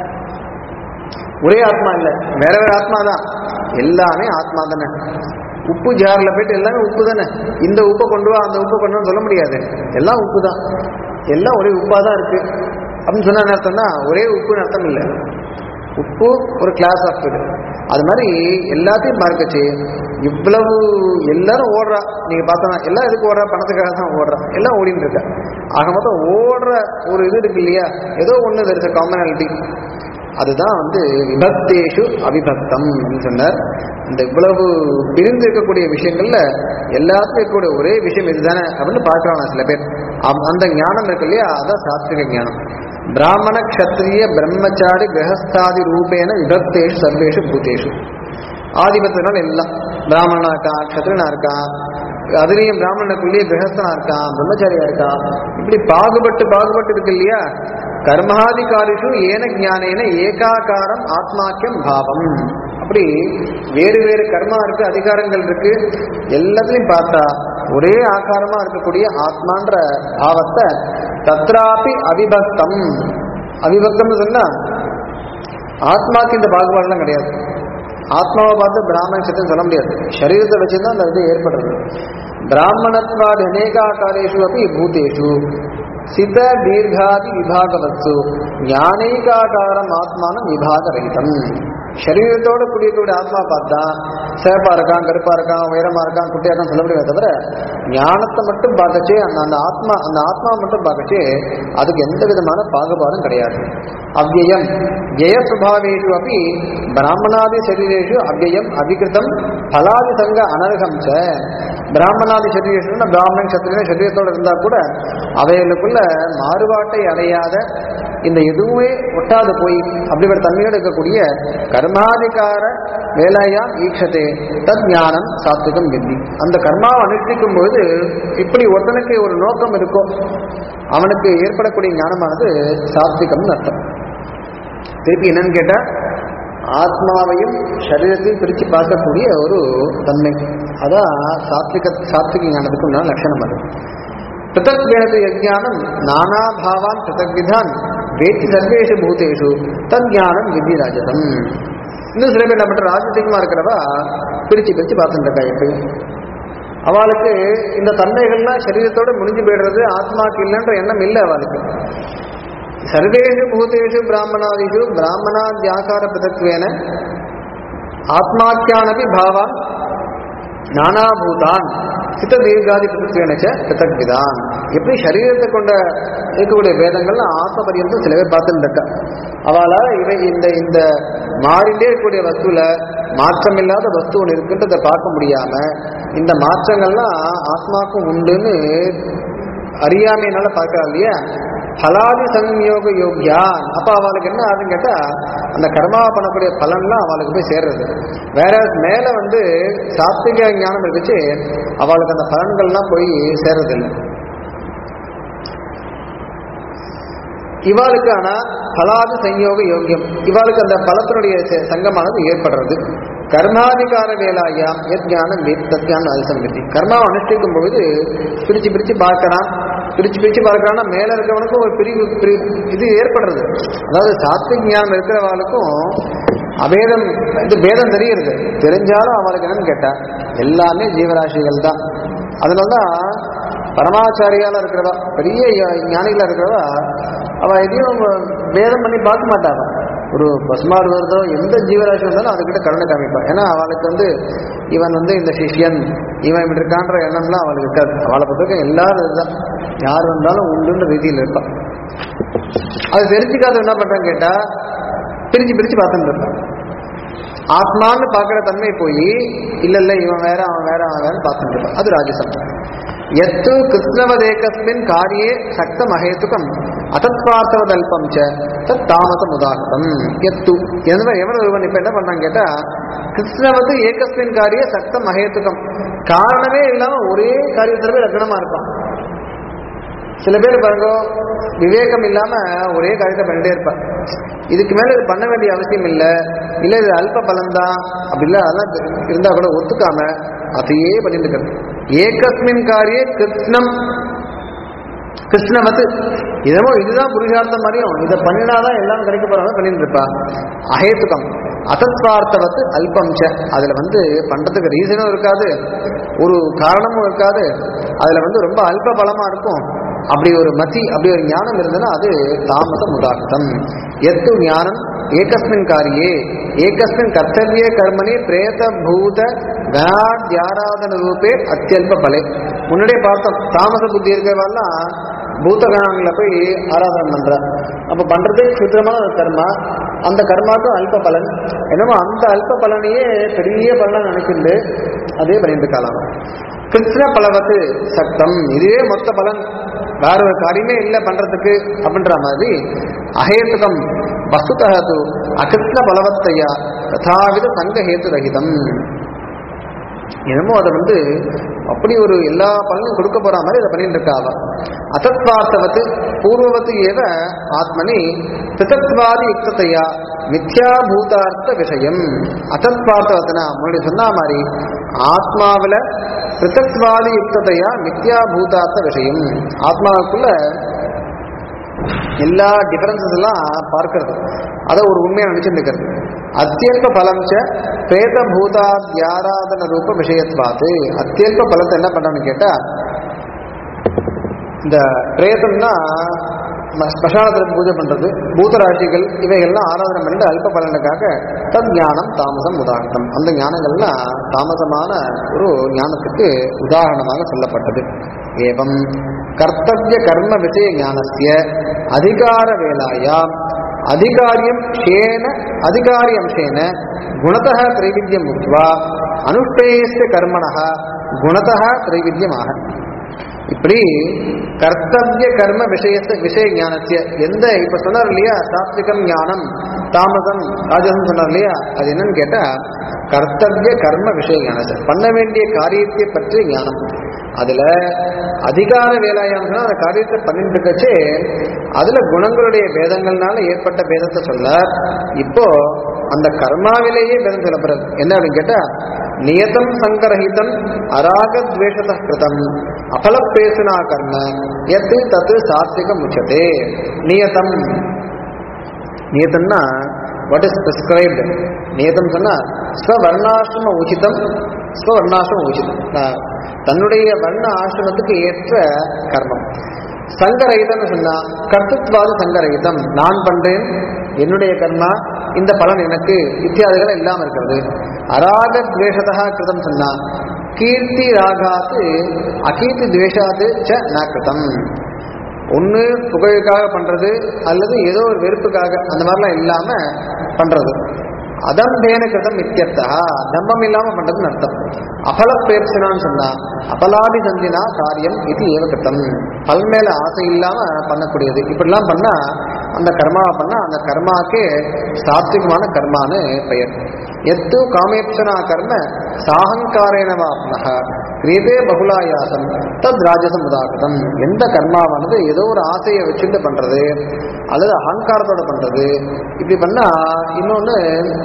ஒரே ஆத்மா இல்ல வேற வேற ஆத்மா தான் எல்லாமே ஆத்மா தானே உப்பு ஜார்ல போயிட்டு எல்லாமே உப்பு தானே இந்த உப்பை கொண்டு வா அந்த உப்பை கொண்டு வான்னு சொல்ல முடியாது எல்லாம் உப்பு தான் எல்லாம் ஒரே உப்பா தான் இருக்கு அப்படின்னு சொன்னா என்ன அர்த்தம்னா ஒரே உப்புன்னு அர்த்தம் இல்லை உப்பு ஒரு கிளாஸ் ஆஃப் ஃபுட் அது மாதிரி எல்லாத்தையும் பார்க்கச்சு இவ்வளவு எல்லாரும் ஓடுறா நீங்க பார்த்தோன்னா எல்லாம் எதுக்கு ஓடுறா பணத்துக்காக தான் ஓடுறா எல்லாம் ஓடிட்டு இருக்கா ஆக மொத்தம் ஓடுற ஒரு இது இருக்கு இல்லையா ஏதோ ஒன்று தெரிஞ்ச காமனாலிட்டி அதுதான் வந்து விபக்தேஷு அவிபக்தம் அப்படின்னு சொன்னார் இந்த இவ்வளவு பிரிந்து இருக்கக்கூடிய விஷயங்கள்ல எல்லாத்துக்கும் இருக்கக்கூடிய ஒரே விஷயம் இதுதானே அப்படின்னு பார்க்கலாம் சில பேர் அம்- அந்த ஞானம் இருக்கு இல்லையா அதான் சாத்விக ஞானம் பிராமண க்ஷத்ரிய பிரம்மச்சாரி கிரகஸ்தாதி ரூபேன விபக்தேஷு சர்வேஷு பூதேஷு ஆதிபத்தியனால எல்லாம் பிராமணனா இருக்கான் க்ஷத்ரியனா இருக்கான் அதுலேயும் பிராமணனுக்குள்ளேயே கிரகஸ்தனா இருக்கான் பிரம்மச்சாரியா இருக்கான் இப்படி பாகுபட்டு பாகுபட்டு இருக்கு இல்லையா கர்மாதிகாரிஷு ஏன ஞானேன ஏகாகாரம் ஆத்மாக்கியம் பாவம் அப்படி வேறு வேறு கர்மா இருக்கு அதிகாரங்கள் இருக்கு எல்லாத்துலயும் பார்த்தா ஒரே ஆகாரமா இருக்கக்கூடிய ஆத்மான்ற பாவத்தை தத்ராபி அவிபக்தம் அவிபக்தம்னு சொன்னா ஆத்மாக்கு இந்த பாகுபாடுலாம் கிடையாது ஆத்மாவை பார்த்து பிராமண சத்தம் சொல்ல முடியாது சரீரத்தை வச்சுதான் அந்த இது ஏற்படுறது பிராமணத்வாதி அநேகாக்காரேஷு அப்படி பூதேஷு சித தீர்காதி விபாகவத்சு ஞானேகாகாரம் ஆத்மானம் விபாக ரகிதம் சரீரத்தோட கூடியக்கூடிய ஆத்மா பார்த்தா சேப்பா இருக்கான் கருப்பா இருக்கான் உயரமா இருக்கான் குட்டியா இருக்கான் சொல்ல முடியாது தவிர ஞானத்தை மட்டும் பார்க்கச்சே அந்த அந்த ஆத்மா அந்த ஆத்மா மட்டும் பார்க்கச்சே அதுக்கு எந்த விதமான பாகுபாடும் கிடையாது அவ்யயம் ஜெய சுபாவேஷு அப்படி பிராமணாதி சரீரேஷு அவ்யயம் அபிகிருதம் பலாதி சங்க அனர்கம் ச பிராமணாதி சரீரேஷுன்னா பிராமணன் சத்திரியன் சரீரத்தோட இருந்தா கூட அவைகளுக்குள்ள மாறுபாட்டை அடையாத இந்த எதுவுமே ஒட்டாது போய் அப்படிப்பட்ட தன்மையோடு இருக்கக்கூடிய கர்மாதிகார வேலையா ஈக்ஷதே தத் ஞானம் சாத்விகம் வித்தி அந்த கர்மாவை அனுஷ்டிக்கும் பொழுது இப்படி ஒருத்தனுக்கு ஒரு நோக்கம் இருக்கும் அவனுக்கு ஏற்படக்கூடிய ஞானமானது சாத்விகம்னு அர்த்தம் திருப்பி என்னன்னு கேட்டா ஆத்மாவையும் சரீரத்தையும் பிரித்து பார்க்கக்கூடிய ஒரு தன்மை அதான் சாத்விக சாத்விக ஞானத்துக்கு உண்டான லட்சணம் அது பிருத்தக் வேணது யஜானம் நானா பாவான் பிருத்தக் விதான் வேத்தி சர்வேஷு பூதேஷு தத் ஞானம் விதி ராஜதம் இன்னும் சில பேர் என்ன பண்ற ராஜசிகமா இருக்கிறவா பிரிச்சு பிரிச்சு பார்த்துட்டு இருக்கா எப்பயும் அவளுக்கு இந்த தன்மைகள்லாம் சரீரத்தோட முடிஞ்சு போயிடுறது ஆத்மாக்கு இல்லைன்ற எண்ணம் இல்லை அவளுக்கு சர்வேஷு பூதேஷு பிராமணாதிஷு பிராமணாத்யாகார பிரதத்வேன ஆத்மாக்கியானபி பாவான் நானாபூதான் சித்த தீர்காதி பிரதத்வேனச்ச பிரதக்விதான் எப்படி சரீரத்தை கொண்ட இருக்கக்கூடிய வேதங்கள்லாம் ஆத்ம பரியந்தம் சில பேர் பார்த்துட்டு இருக்கா அவளால இவை இந்த இந்த மாறிண்டே இருக்கக்கூடிய வஸ்துல மாற்றம் இல்லாத வஸ்து ஒன்று இருக்குன்றதை பார்க்க முடியாம இந்த மாற்றங்கள்லாம் ஆத்மாக்கும் உண்டுன்னு அறியாமையினால பார்க்கறா இல்லையா பலாதி சம்யோக யோக்யான் அப்ப அவளுக்கு என்ன ஆகுதுன்னு கேட்டா அந்த கர்மாவை பண்ணக்கூடிய பலன்லாம் அவளுக்கு போய் சேர்றது வேற மேல வந்து சாத்விக ஞானம் இருந்துச்சு அவளுக்கு அந்த பலன்கள்லாம் போய் சேர்றதில்லை இவாளுக்கு ஆனா பலாது சம்யோக யோகியம் இவாளுக்கு அந்த பலத்தினுடைய ச- சங்கமானது ஏற்படுறது கர்மாதிகார வேலாயாம் எத் ஞானம் வேத் தத்ஞானம் அதிசமிருத்தி கர்மாவை அனுஷ்டிக்கும் பொழுது பிரிச்சு பிரிச்சு பார்க்கறான் பிரிச்சு பிரிச்சு பார்க்கறான்னா மேல இருக்கவனுக்கும் ஒரு பிரிவு பிரி இது ஏற்படுறது அதாவது சாத்விக் ஞானம் இருக்கிறவளுக்கும் அபேதம் இது பேதம் தெரிகிறது தெரிஞ்சாலும் அவளுக்கு என்னன்னு கேட்டா எல்லாமே ஜீவராசிகள் தான் அதனாலதான் பரமாச்சாரியால இருக்கிறவா பெரிய ஞானிகளா இருக்கிறவா அவ எதையும் பேதம் பண்ணி பார்க்க மாட்டாவா ஒரு பசுமாடு வருதோ எந்த ஜீவராசி வந்தாலும் அதுக்கிட்ட கருணை காமிப்பா ஏன்னா அவளுக்கு வந்து இவன் வந்து இந்த சிஷ்யன் இவன் இப்படி இருக்கான்ற எண்ணம்லாம் அவளுக்கு இருக்காது அவளை பொறுத்தவரைக்கும் எல்லாரும் இதுதான் யார் வந்தாலும் உண்டுன்ற ரீதியில் இருப்பான் அது தெரிஞ்சுக்காத என்ன பண்றான்னு கேட்டா பிரிச்சு பிரிச்சு பார்த்துட்டு இருப்பான் ஆத்மான்னு பார்க்குற தன்மை போய் இல்ல இல்ல இவன் வேற அவன் வேற அவன் வேற பார்த்துட்டு இருப்பான் அது ராஜசம் எத்து கிருஷ்ணவதேகஸ்மின் காரியே சக்த மகேத்துகம் அசத்பார்த்தவதல்பம் ச தத் தாமசம் உதாகதம் எத்து எவன் எவன் ஒருவன் இப்ப என்ன பண்றான் கேட்டா கிருஷ்ணவது ஏகஸ்மின் காரிய சக்த மகேத்துகம் காரணமே இல்லாம ஒரே காரியத்துல போய் லக்னமா இருப்பான் சில பேர் பாருங்க விவேகம் இல்லாம ஒரே காரியத்தை பண்ணிட்டே இருப்பான் இதுக்கு மேல இது பண்ண வேண்டிய அவசியம் இல்லை இல்ல இது அல்ப பலன்தான் அப்படி இல்ல அதெல்லாம் இருந்தா கூட ஒத்துக்காம அதையே பண்ணிட்டு இருக்கிறது ஏகஸ்மின் காரிய கிருஷ்ணம் கிருஷ்ணவத்து இதமோ இதுதான் புருஷார்த்தம் மாதிரியும் இதை பண்ணினாதான் எல்லாம் கிடைக்க போறாங்க பண்ணிட்டு இருப்பா அஹேத்துகம் அசத்வார்த்தவத்து அல்பம் ச அதுல வந்து பண்றதுக்கு ரீசனும் இருக்காது ஒரு காரணமும் இருக்காது அதுல வந்து ரொம்ப அல்ப பலமா இருக்கும் அப்படி ஒரு மதி அப்படி ஒரு ஞானம் இருந்ததுன்னா அது தாமசம் உதார்த்தம் எத்து ஞானம் ஏகஸ்மின் காரியே ஏகஸ்மின் கர்த்தவிய கர்மணி பிரேத பூத கணாத்யாராதன ரூபே அத்தியல்ப பலே முன்னாடியே பார்த்தோம் தாமச புத்தி இருக்கிறவெல்லாம் பூத கணங்களை போய் ஆராதனை பண்ற அப்ப பண்றது சுத்திரமான ஒரு கர்மா அந்த கர்மாக்கும் அல்ப பலன் என்னமோ அந்த அல்ப பலனையே பெரிய பலனை நினைக்கிண்டு அதே பண்ணிட்டு இருக்கலாம் கிருஷ்ண பலவத்து சக்தம் இதுவே மொத்த பலன் வேற ஒரு காரியமே இல்லை பண்றதுக்கு அப்படின்ற மாதிரி அஹேத்துகம் வஸ்துதகு அகிருஷ்ண பலவத்தையா ததாவித சங்க ஹேத்து ரகிதம் என்னமோ அதை வந்து அப்படி ஒரு எல்லா பலனும் கொடுக்க போற மாதிரி அதை பண்ணிட்டு இருக்கா அவ அசத்வார்த்தவத்து பூர்வவத்து ஏவ ஆத்மனி பிதத்வாதி யுக்தத்தையா மித்யாபூதார்த்த விஷயம் அசத்வார்த்தவத்தனா முன்னாடி சொன்ன மாதிரி ஆத்மாவில் பிருத்தத்வாதி யுக்ததையா மித்யாபூதார்த்த விஷயம் ஆத்மாவுக்குள்ள எல்லா டிஃபரன்சஸ் எல்லாம் பார்க்கறது அதை ஒரு உண்மையை நினைச்சுட்டு இருக்கிறது அத்தியல்ப பலம் ச பிரேத பூதாத்யாராதன ரூப விஷயத்வாத்து அத்தியல்ப பலத்தை என்ன பண்றான்னு கேட்டா இந்த பிரேதம்னா ம- ஸ்மசானத்துல பூஜை பண்றது பூதராசிகள் இவைகள்லாம் ஆராதனை பண்ணிட்டு அல்ப பலனுக்காக தத் ஞானம் தாமசம் உதாரணம் அந்த ஞானங்கள்லாம் தாமசமான ஒரு ஞானத்துக்கு உதாரணமாக சொல்லப்பட்டது ஏவம் கர்த்தவிய கர்ம விஷய ஞானஸ்ய அதிகார வேலாயாம் அதிகாரியம் ஷேன அதிகாரி அம்சேன குணதः த்ரைவித்யம் முக்வா அனுஷ்டேயஸ்ய கர்மணः குணதः த்ரைவித்யமாக இப்படி கர்த்தவிய கர்ம விஷயத்தை விஷய ஞானத்திய எந்த இப்ப சொன்னார் இல்லையா சாத்விகம் ஞானம் தாமசம் ராஜசம் சொன்னார் இல்லையா அது என்னன்னு கேட்டா கர்த்தவிய கர்ம விஷய ஞானத்தை பண்ண வேண்டிய காரியத்தை பற்றிய ஞானம் அதுல அதிகார வேலாயாம் சொன்னா அந்த காரியத்தை பண்ணிட்டு இருக்கச்சே அதுல குணங்களுடைய பேதங்கள்னால ஏற்பட்ட பேதத்தை சொல்ல இப்போ அந்த கர்மாவிலேயே பேதம் சொல்லப்படுறது என்ன அப்படின்னு கேட்டா நியதம் சங்கரஹிதம் அராகத்வேஷத கிருதம் அபலப்பேசுனா கர்ம எத்து தத்து சாத்விகம் உச்சதே நியதம் நியதம்னா வாட் இஸ் பிரிஸ்கிரைப்டு நியதம் சொன்னா ஸ்வவர்ணாசிரம உச்சிதம் ஸ்வவர்ணாசிரம உச்சிதம் நான் தன்னுடைய வர்ண ஆசிரமத்துக்கு ஏற்ற கர்மம் சங்கரகிதம்னு சொன்னா கர்த்தத்வாத சங்கரகிதம் நான் பண்றேன் என்னுடைய கர்மா இந்த பலன் எனக்கு இத்தியாதிகள் எல்லாம் இருக்கிறது அராக துவேஷதா கிருதம் சொன்னா கீர்த்தி ராகாத்து அகீர்த்தி துவேஷாத்து ச ந கிருதம் ஒன்று புகழுக்காக பண்றது அல்லது ஏதோ ஒரு வெறுப்புக்காக அந்த மாதிரிலாம் இல்லாம பண்றது அதம்பேன கிருதம் இத்தியர்த்தா தம்பம் இல்லாம பண்றதுன்னு அர்த்தம் அபலப்பேர்ச்சினான்னு சொன்னா அபலாபி சந்தினா காரியம் இது ஏவ கிருத்தம் பல் மேல ஆசை இல்லாம பண்ணக்கூடியது இப்படிலாம் பண்ணா அந்த கர்மாவை பண்ணா அந்த கர்மாக்கே சாத்விகமான கர்மான்னு பெயர் எத்து காமேப்சனா கர்ம சாகங்காரேன வாப்னக கிரியதே பகுலாயாசம் தத் ராஜசம் உதாகிருதம் எந்த கர்மாவானது ஏதோ ஒரு ஆசையை வச்சுட்டு பண்றது அல்லது அகங்காரத்தோட பண்றது இப்படி பண்ணா இன்னொன்னு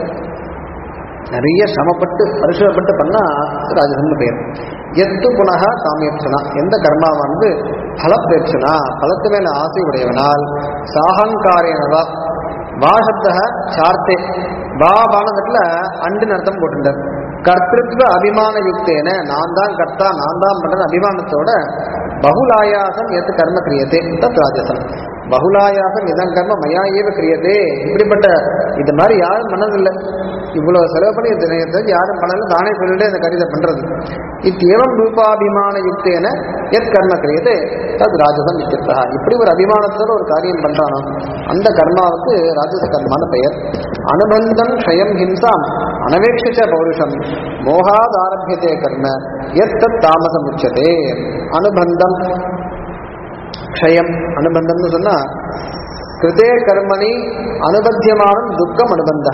நிறைய சிரமப்பட்டு பரிசுரப்பட்டு பண்ணா ராஜசம்னு பெயர் எத்து புனக காமியப்சனா எந்த கர்மாவானது பலப்பேட்சனா பலத்து மேல ஆசை உடையவனால் சாகங்காரேனவா வா சப்த சார்த்தே வா பானகத்துல அண்டுன்னு அர்த்தம் போட்டுட்டார் கர்த்திருவ அபிமான யுக்தேன நான் தான் கர்த்தா நான் தான் பண்றேன் அபிமானத்தோட பகுலாயாசம் எத்து கர்ம கிரியத்தே தத் ராஜசம் பகுலாயாசம் இதன் கர்ம மயா ஏவ கிரியதே இப்படிப்பட்ட இது மாதிரி யாரும் பண்ணதில்லை இவ்வளவு செலவு பண்ணி இது நேரத்தை யாரும் பண்ணல தானே சொல்லிட்டு அந்த காரியத்தை பண்றது இத்தேவம் ரூபாபிமான யுக்தேன எத் கர்ம கிரியதே தத் ராஜசம் இத்தியர்த்தா இப்படி ஒரு அபிமானத்தோட ஒரு காரியம் பண்றானோ அந்த கர்மாவுக்கு ராஜச கர்மான பெயர் அனுபந்தம் க்ஷயம் ஹிம்சாம் அனவேட்சிச்ச பௌருஷம் மோகாத் ஆரம்பியதே கர்ம எத் தத் தாமசம் உச்சதே அனுபந்தம் க்ஷயம் அனுபந்தம்னு சொன்னா கிருதே கர்மணி அனுபத்தியமானம் துக்கம் அனுபந்த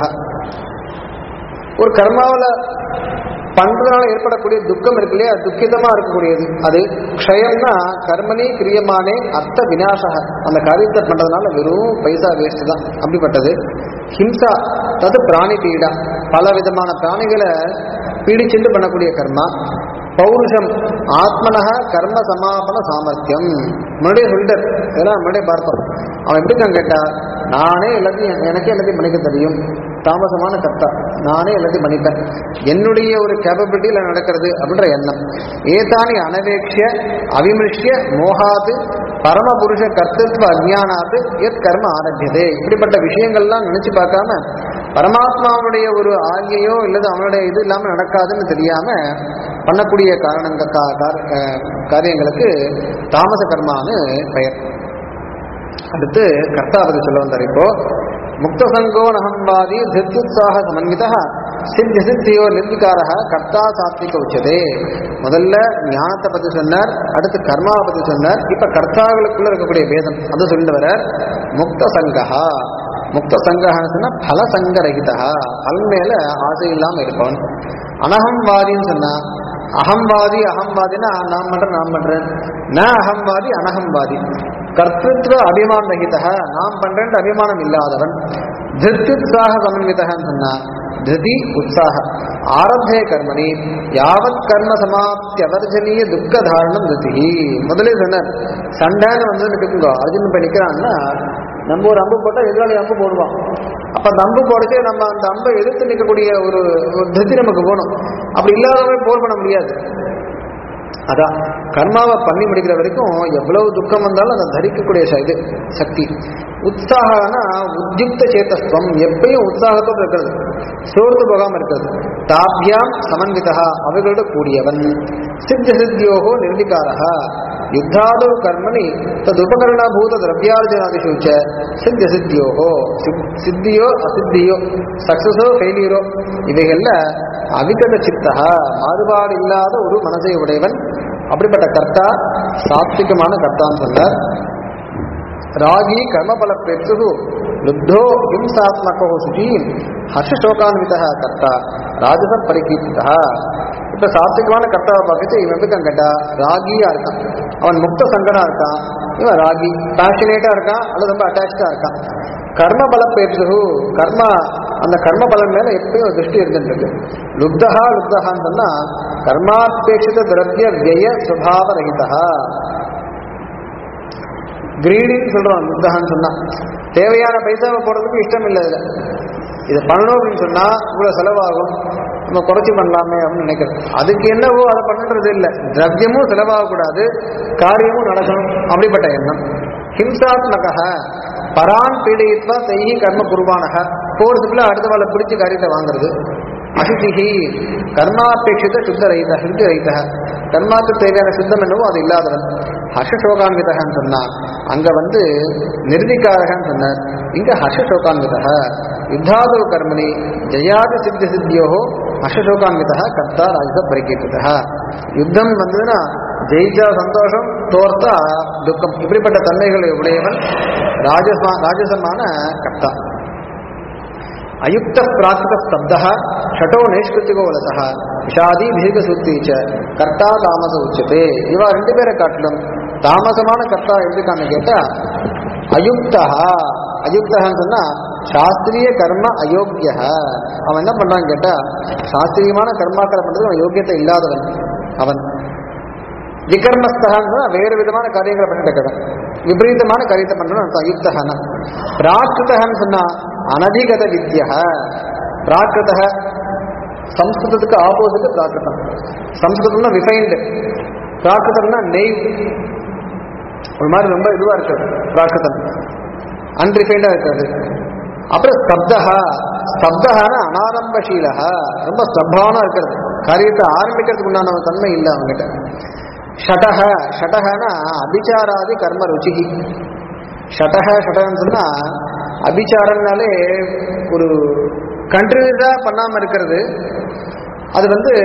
ஒரு கர்மாவில் பண்றதுனால ஏற்படக்கூடிய துக்கம் இருக்கு இல்லையா துக்கிதமா இருக்கக்கூடியது அது க்ஷயம்னா கர்மனி கிரியமானே அர்த்த விநாசக அந்த காரியத்தை பண்றதுனால வெறும் பைசா வேஸ்ட் தான் அப்படிப்பட்டது ஹிம்சா தது பிராணி பீடா பல விதமான பிராணிகளை பீடிச்சுண்டு பண்ணக்கூடிய கர்மா பௌருஷம் ஆத்மனக கர்ம சமாபன சாமர்த்தியம் முன்னாடியே சொல்லிட்டார் இதெல்லாம் முன்னாடியே பார்த்தோம் அவன் எப்படி இருக்கான் கேட்டா நானே எல்லாத்தையும் எனக்கே எல்லாத்தையும் பண்ணிக்க தெரியும் தாமசமான கர்த்தா நானே எல்லாத்தையும் பண்ணிப்பேன் என்னுடைய ஒரு கேப்பபிலிட்டியில் நடக்கிறது அப்படின்ற எண்ணம் ஏதானி அனவேக்ஷிய அவிமிருஷ்ய மோகாது பரமபுருஷ கர்த்தத்துவ அஜ்ஞானாத்து எத் கர்ம ஆரம்பியதே இப்படிப்பட்ட விஷயங்கள்லாம் நினைச்சு பார்க்காம பரமாத்மாவுடைய ஒரு ஆகியோ இல்லது அவனுடைய இது இல்லாமல் நடக்காதுன்னு தெரியாம பண்ணக்கூடிய காரணங்க கா- கார- அஹ் காரியங்களுக்கு தாமச கர்மான்னு பெயர் அடுத்து கர்த்தாபதி சொல்ல வந்தார் இப்போ முக்த சங்கோ நகம்வாதி திருத்யுத்சாக சமன்வித சித்தி சித்தியோ நிர்விகாரக கர்த்தா சாத்விக உச்சதே முதல்ல ஞானத்தை பத்தி சொன்னார் அடுத்து கர்மாவை பத்தி சொன்னார் இப்ப கர்த்தாக்களுக்குள்ள இருக்கக்கூடிய பேதம் அதை சொல்லிட்டு வர்றார் முக்த சங்கஹா முக்த சங்கஹன்னு சொன்னா பல சங்கரகிதா பலன் மேல ஆசை இல்லாம இருப்பவன் அனகம்வாதின்னு சொன்னா அகம்பாதி அகம்பாதினா நான் பண்றேன் நான் பண்றேன் ந அகம்பாதி அனகம்பாதி கர்த்திருவ அபிமான ரகிதா நான் பண்றேன் அபிமானம் இல்லாதவன் திருத்யுத்சாக சமன்விதன்னு சொன்னா திருதி உற்சாக ஆரம்பே கர்மணி யாவத் கர்ம சமாப்தி அவர்ஜனீய துக்க தாரணம் திருதி முதலே சொன்னார் சண்டைன்னு வந்து நிற்குங்க அர்ஜுன் இப்ப நிக்கிறான்னா நம்ம ஒரு அம்பு போட்டா எதிராளி அம்பு போடுவான் அப்ப அந்த அம்பு போடுச்சு நம்ம அந்த அம்பை எதிர்த்து நிற்கக்கூடிய ஒரு ஒரு திருப்தி நமக்கு போகணும் அப்படி இல்லாதவங்க போர் பண்ண முடியாது அதான் கர்மாவை பண்ணி முடிக்கிற வரைக்கும் எவ்வளவு துக்கம் வந்தாலும் அதை தரிக்கக்கூடிய ச- இது சக்தி உற்சாகனா உத்யுக்த சேத்தஸ்துவம் எப்பயும் உற்சாகத்தோடு இருக்கிறது சோர்ந்து போகாம இருக்கிறது தாபியாம் சமன்விதா அவைகளோட கூடியவன் சித்த சித்தியோகோ நிர்விகாரா யுத்தாதோ கர்மணி ததுபகரணபூத திரவியார்ஜனாதிஷு ச சித்த சித்தியோகோ சித்- சித்தியோ அசித்தியோ சக்சஸோ ஃபெயிலியரோ இவைகள்ல அவிகத சித்தா மாறுபாடு இல்லாத ஒரு மனதை உடையவன் அப்படிப்பட்ட கர்த்தா சாத்விகமான கர்த்தான்னு சொன்னார் ராகி கர்மபல பெற்று லுப்தோ ஹிம்சாத்மகோ சுஜி ஹர்ஷசோகான்வித கர்த்தா ராஜச பரிகீர்த்திதா இப்ப சாத்விகமான கர்த்தாவை பார்த்துட்டு இவன் எப்படி இருக்கான் கேட்டா ராகியா இருக்கான் அவன் முக்த சங்கனா இருக்கான் இவன் ராகி பேஷனேட்டா இருக்கான் அல்லது ரொம்ப அட்டாச்சா இருக்கான் கர்ம பல பேற்று கர்மா அந்த கர்ம பலன் மேல எப்பயும் ஒரு திருஷ்டி இருந்துட்டு லுப்தஹா லுப்தஹான்னு சொன்னா கர்மாபேட்சித திரவிய விய சுபாவ ரகிதா கிரீடின்னு சொல்றோம் லுப்தஹான்னு சொன்னா தேவையான பைசாவை போடுறதுக்கு இஷ்டம் இல்லை இதுல இதை பண்ணணும் அப்படின்னு சொன்னா இவ்வளவு செலவாகும் நம்ம குறைச்சி பண்ணலாமே அப்படின்னு நினைக்கிறோம் அதுக்கு என்னவோ அதை பண்ணுறது இல்லை திரவியமும் செலவாகக்கூடாது காரியமும் நடக்கணும் அப்படிப்பட்ட எண்ணம் ஹிம்சாத்மக பரான் பீடித்வா செய்யி கர்ம குருபானக போர்ஸுக்குள்ள அடுத்த வாழை பிடிச்சி காரியத்தை வாங்குறது அசுதிஹி கர்மாபேட்சித சுத்த ரஹித சுத்தி ரஹித கர்மாக்கு தேவையான சுத்தம் என்னவோ அது இல்லாதவன் ஹர்ஷசோகான்விதகன்னு சொன்னா அங்க வந்து நிர்விகாரகன்னு சொன்னார் இங்க ஹர்ஷசோகான்விதக யுத்தாதோ கர்மணி ஜெயாதி சித்தி சித்தியோகோ ஹர்ஷசோகான்விதா கர்த்தா ராஜத பரிகீர்த்திதா யுத்தம் வந்ததுன்னா ஜெயிச்சா சந்தோஷம் தோர்த்தா துக்கம் இப்படிப்பட்ட தன்மைகளை உடையவன் ராஜசமா ராஜசமான கர்த்தா அயுக்த பிராகிருத ஸ்தப்த ஷட்டோ நைஷ்கிருத்திகோ வலசக விஷாதி தீர்க்கசூத்தி ச கர்த்தா தாமச உச்சதே இவா ரெண்டு பேரை காட்டிலும் தாமசமான கர்த்தா எப்படிக்கான்னு கேட்டா அயுக்தா அயுக்தகான்னு சொன்னா சாஸ்திரிய கர்ம அயோக்கிய அவன் என்ன பண்றான்னு கேட்டா சாஸ்திரியமான கர்மாக்களை பண்றது அவன் யோக்கியத்தை இல்லாதவன் அவன் விகர்மஸ்தகான்னு சொன்னா வேறு விதமான காரியங்களை பண்ணிட்டு இருக்கிறான் விபரீதமான காரியத்தை பண்றவன் அர்த்தம் அயுக்தகன பிராகிருதகன்னு சொன்னா அனதிகத வித்யா பிராகிருத சம்ஸ்கிருதத்துக்கு ஆப்போசிட் பிராகிருதம் சம்ஸ்கிருதம்னா ரிஃபைன்டு பிராகிருதம்னா நெய் ஒரு மாதிரி ரொம்ப இதுவா இருக்கிறது பிராகிருதம் அன்ரிஃபைண்டா இருக்கிறது அப்புறம் ஸ்தப்தா ஸ்தப்தகான அனாரம்பசீலா ரொம்ப ஸ்தப்பானா இருக்கிறது காரியத்தை ஆரம்பிக்கிறதுக்கு உண்டான ஒரு தன்மை இல்லை அவங்ககிட்ட ஷடக ஷடகனா அபிச்சாராதி கர்ம ருச்சிகி ஷடக ஷடகன்னு சொன்னா அபிச்சாரம்னாலே ஒரு கண்ட்ரியூஸா பண்ணாம இருக்கிறது அது வந்து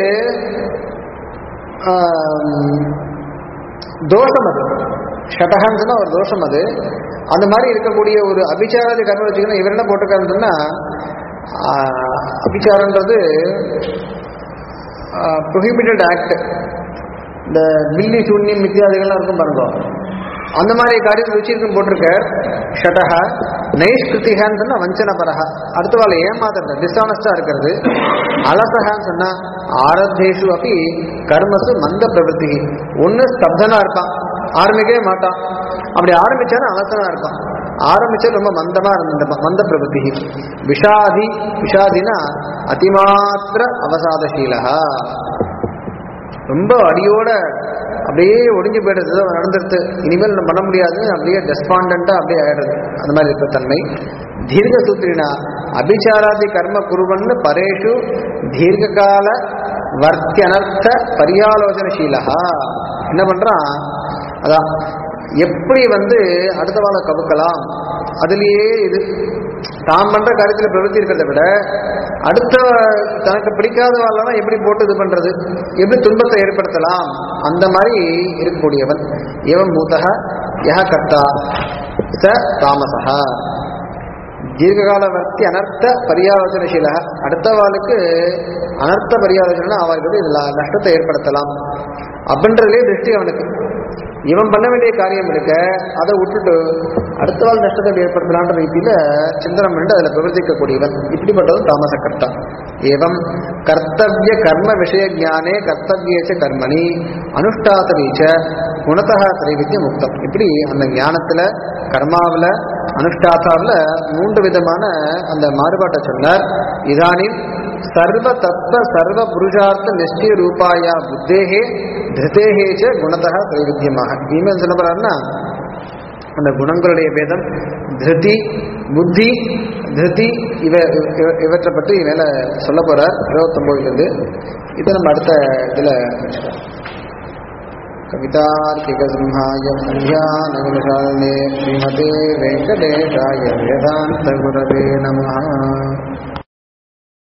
ஆம், தோஷம் அது ஷடகன்னு சொன்னா ஒரு தோஷம் அது அந்த மாதிரி இருக்கக்கூடிய ஒரு அபிச்சாராதி கர்ம வச்சுக்கணும் இவர் என்ன போட்டிருக்காருன்னு சொன்னா ஆஹ், அபிச்சாரன்றது ப்ரொஹிபிட்டட் ஆக்ட் இந்த பில்லி சூன்யம் இத்தியாதிகள்லாம் இருக்கும் பாருங்க அந்த மாதிரி காரியத்தை ருச்சிருக்கும் போட்டிருக்க ஷடக நைஷ்கிருத்திகான்னு சொன்னா வஞ்சனபரக அடுத்த வாழை ஏமாத்துறது டிஸ்ஆனஸ்டா இருக்கிறது அலசகான்னு சொன்னா ஆரத்தேஷு அப்படி கர்மசு மந்த பிரவருத்தி ஒண்ணு ஸ்தப்தனா இருக்கான் ஆரம்பிக்கவே மாட்டான் அப்படி ஆரம்பிச்சானா அலசனா இருக்கான் ஆரம்பிச்சா ரொம்ப மந்தமா இருந்த மந்த பிரவருத்தி விஷாதி விஷாதினா அதிமாத்திர அவசாதசீலகா ரொம்ப அடியோட அப்படியே ஒடிஞ்சு போயிடுறது ஏதோ நடந்துருது இனிமேல் நம்ம பண்ண முடியாது அப்படியே டெஸ்பாண்டா அப்படியே ஆயிடுறது அந்த மாதிரி இருக்க தன்மை தீர்க்க சூத்திரினா அபிச்சாராதி கர்ம குருவன்னு பரேஷு தீர்க்கால வர்த்தியனர்த்த பரியாலோசனசீலகா என்ன பண்றான் அதான் எப்படி வந்து அடுத்த வாழை கவுக்கலாம் அதுலயே இது தாம் பண்ற காரியத்துல பிரவൃத்தி இருக்கிறத விட அடுத்த தனக்கு பிடிக்காத வாழலாம் எப்படி போட்டு இது பண்றது எப்படி துன்பத்தை ஏற்படுத்தலாம் அந்த மாதிரி இருக்கக்கூடியவன் ஏவம் மூத்தக யஹ கர்த்தா ச தாமசா தீர்க்ககால வர்த்தி அனர்த்த பரியாலோசனசீல அடுத்த வாளுக்கு அனர்த்த பரிகாரம் அவர்களுக்கு இதுல நஷ்டத்தை ஏற்படுத்தலாம் அப்படின்றதுலே திருஷ்டி அவனுக்கு இவன் பண்ண வேண்டிய காரியம் இருக்க அதை விட்டுட்டு அடுத்த வாழ் நஷ்டத்தை ஏற்படுத்தலான்ற ரீதியில சிந்தனம் பண்ணிட்டு அதுல பிரவர்த்திக்கக்கூடியவன் இப்படிப்பட்டவன் தாமச கர்த்தா ஏவம் கர்த்தவிய கர்ம விஷய ஞானே கர்த்தவியச்ச கர்மணி அனுஷ்டாத்தரீச்ச குணத்தக திரைவித்திய முக்தம் இப்படி அந்த ஞானத்துல கர்மாவுல அனுஷ்டாத்தாவில் மூன்று விதமான அந்த மாறுபாட்டை சொன்னார் இதானின் சர்வ தத்துவ சர்வ புருஷார்த்த நிஷ்டய ரூபாயா புத்தேகே திருதேகேச்ச குணத்தக திரைவித்தியமாக இனிமேல் சொல்ல போறாருன்னா அந்த குணங்களுடைய பேதம் திருதி புத்தி திருதி இவ இவ- இவற்றை பற்றி மேல சொல்ல போறார் இருபத்தொன்பதுலேருந்து இதை நம்ம அடுத்த இதில் कवितार्किकसिंहाय ध्यानगुणशालिने श्रीमते वेङ्कटेशाय वेदान्तगुरवे नमः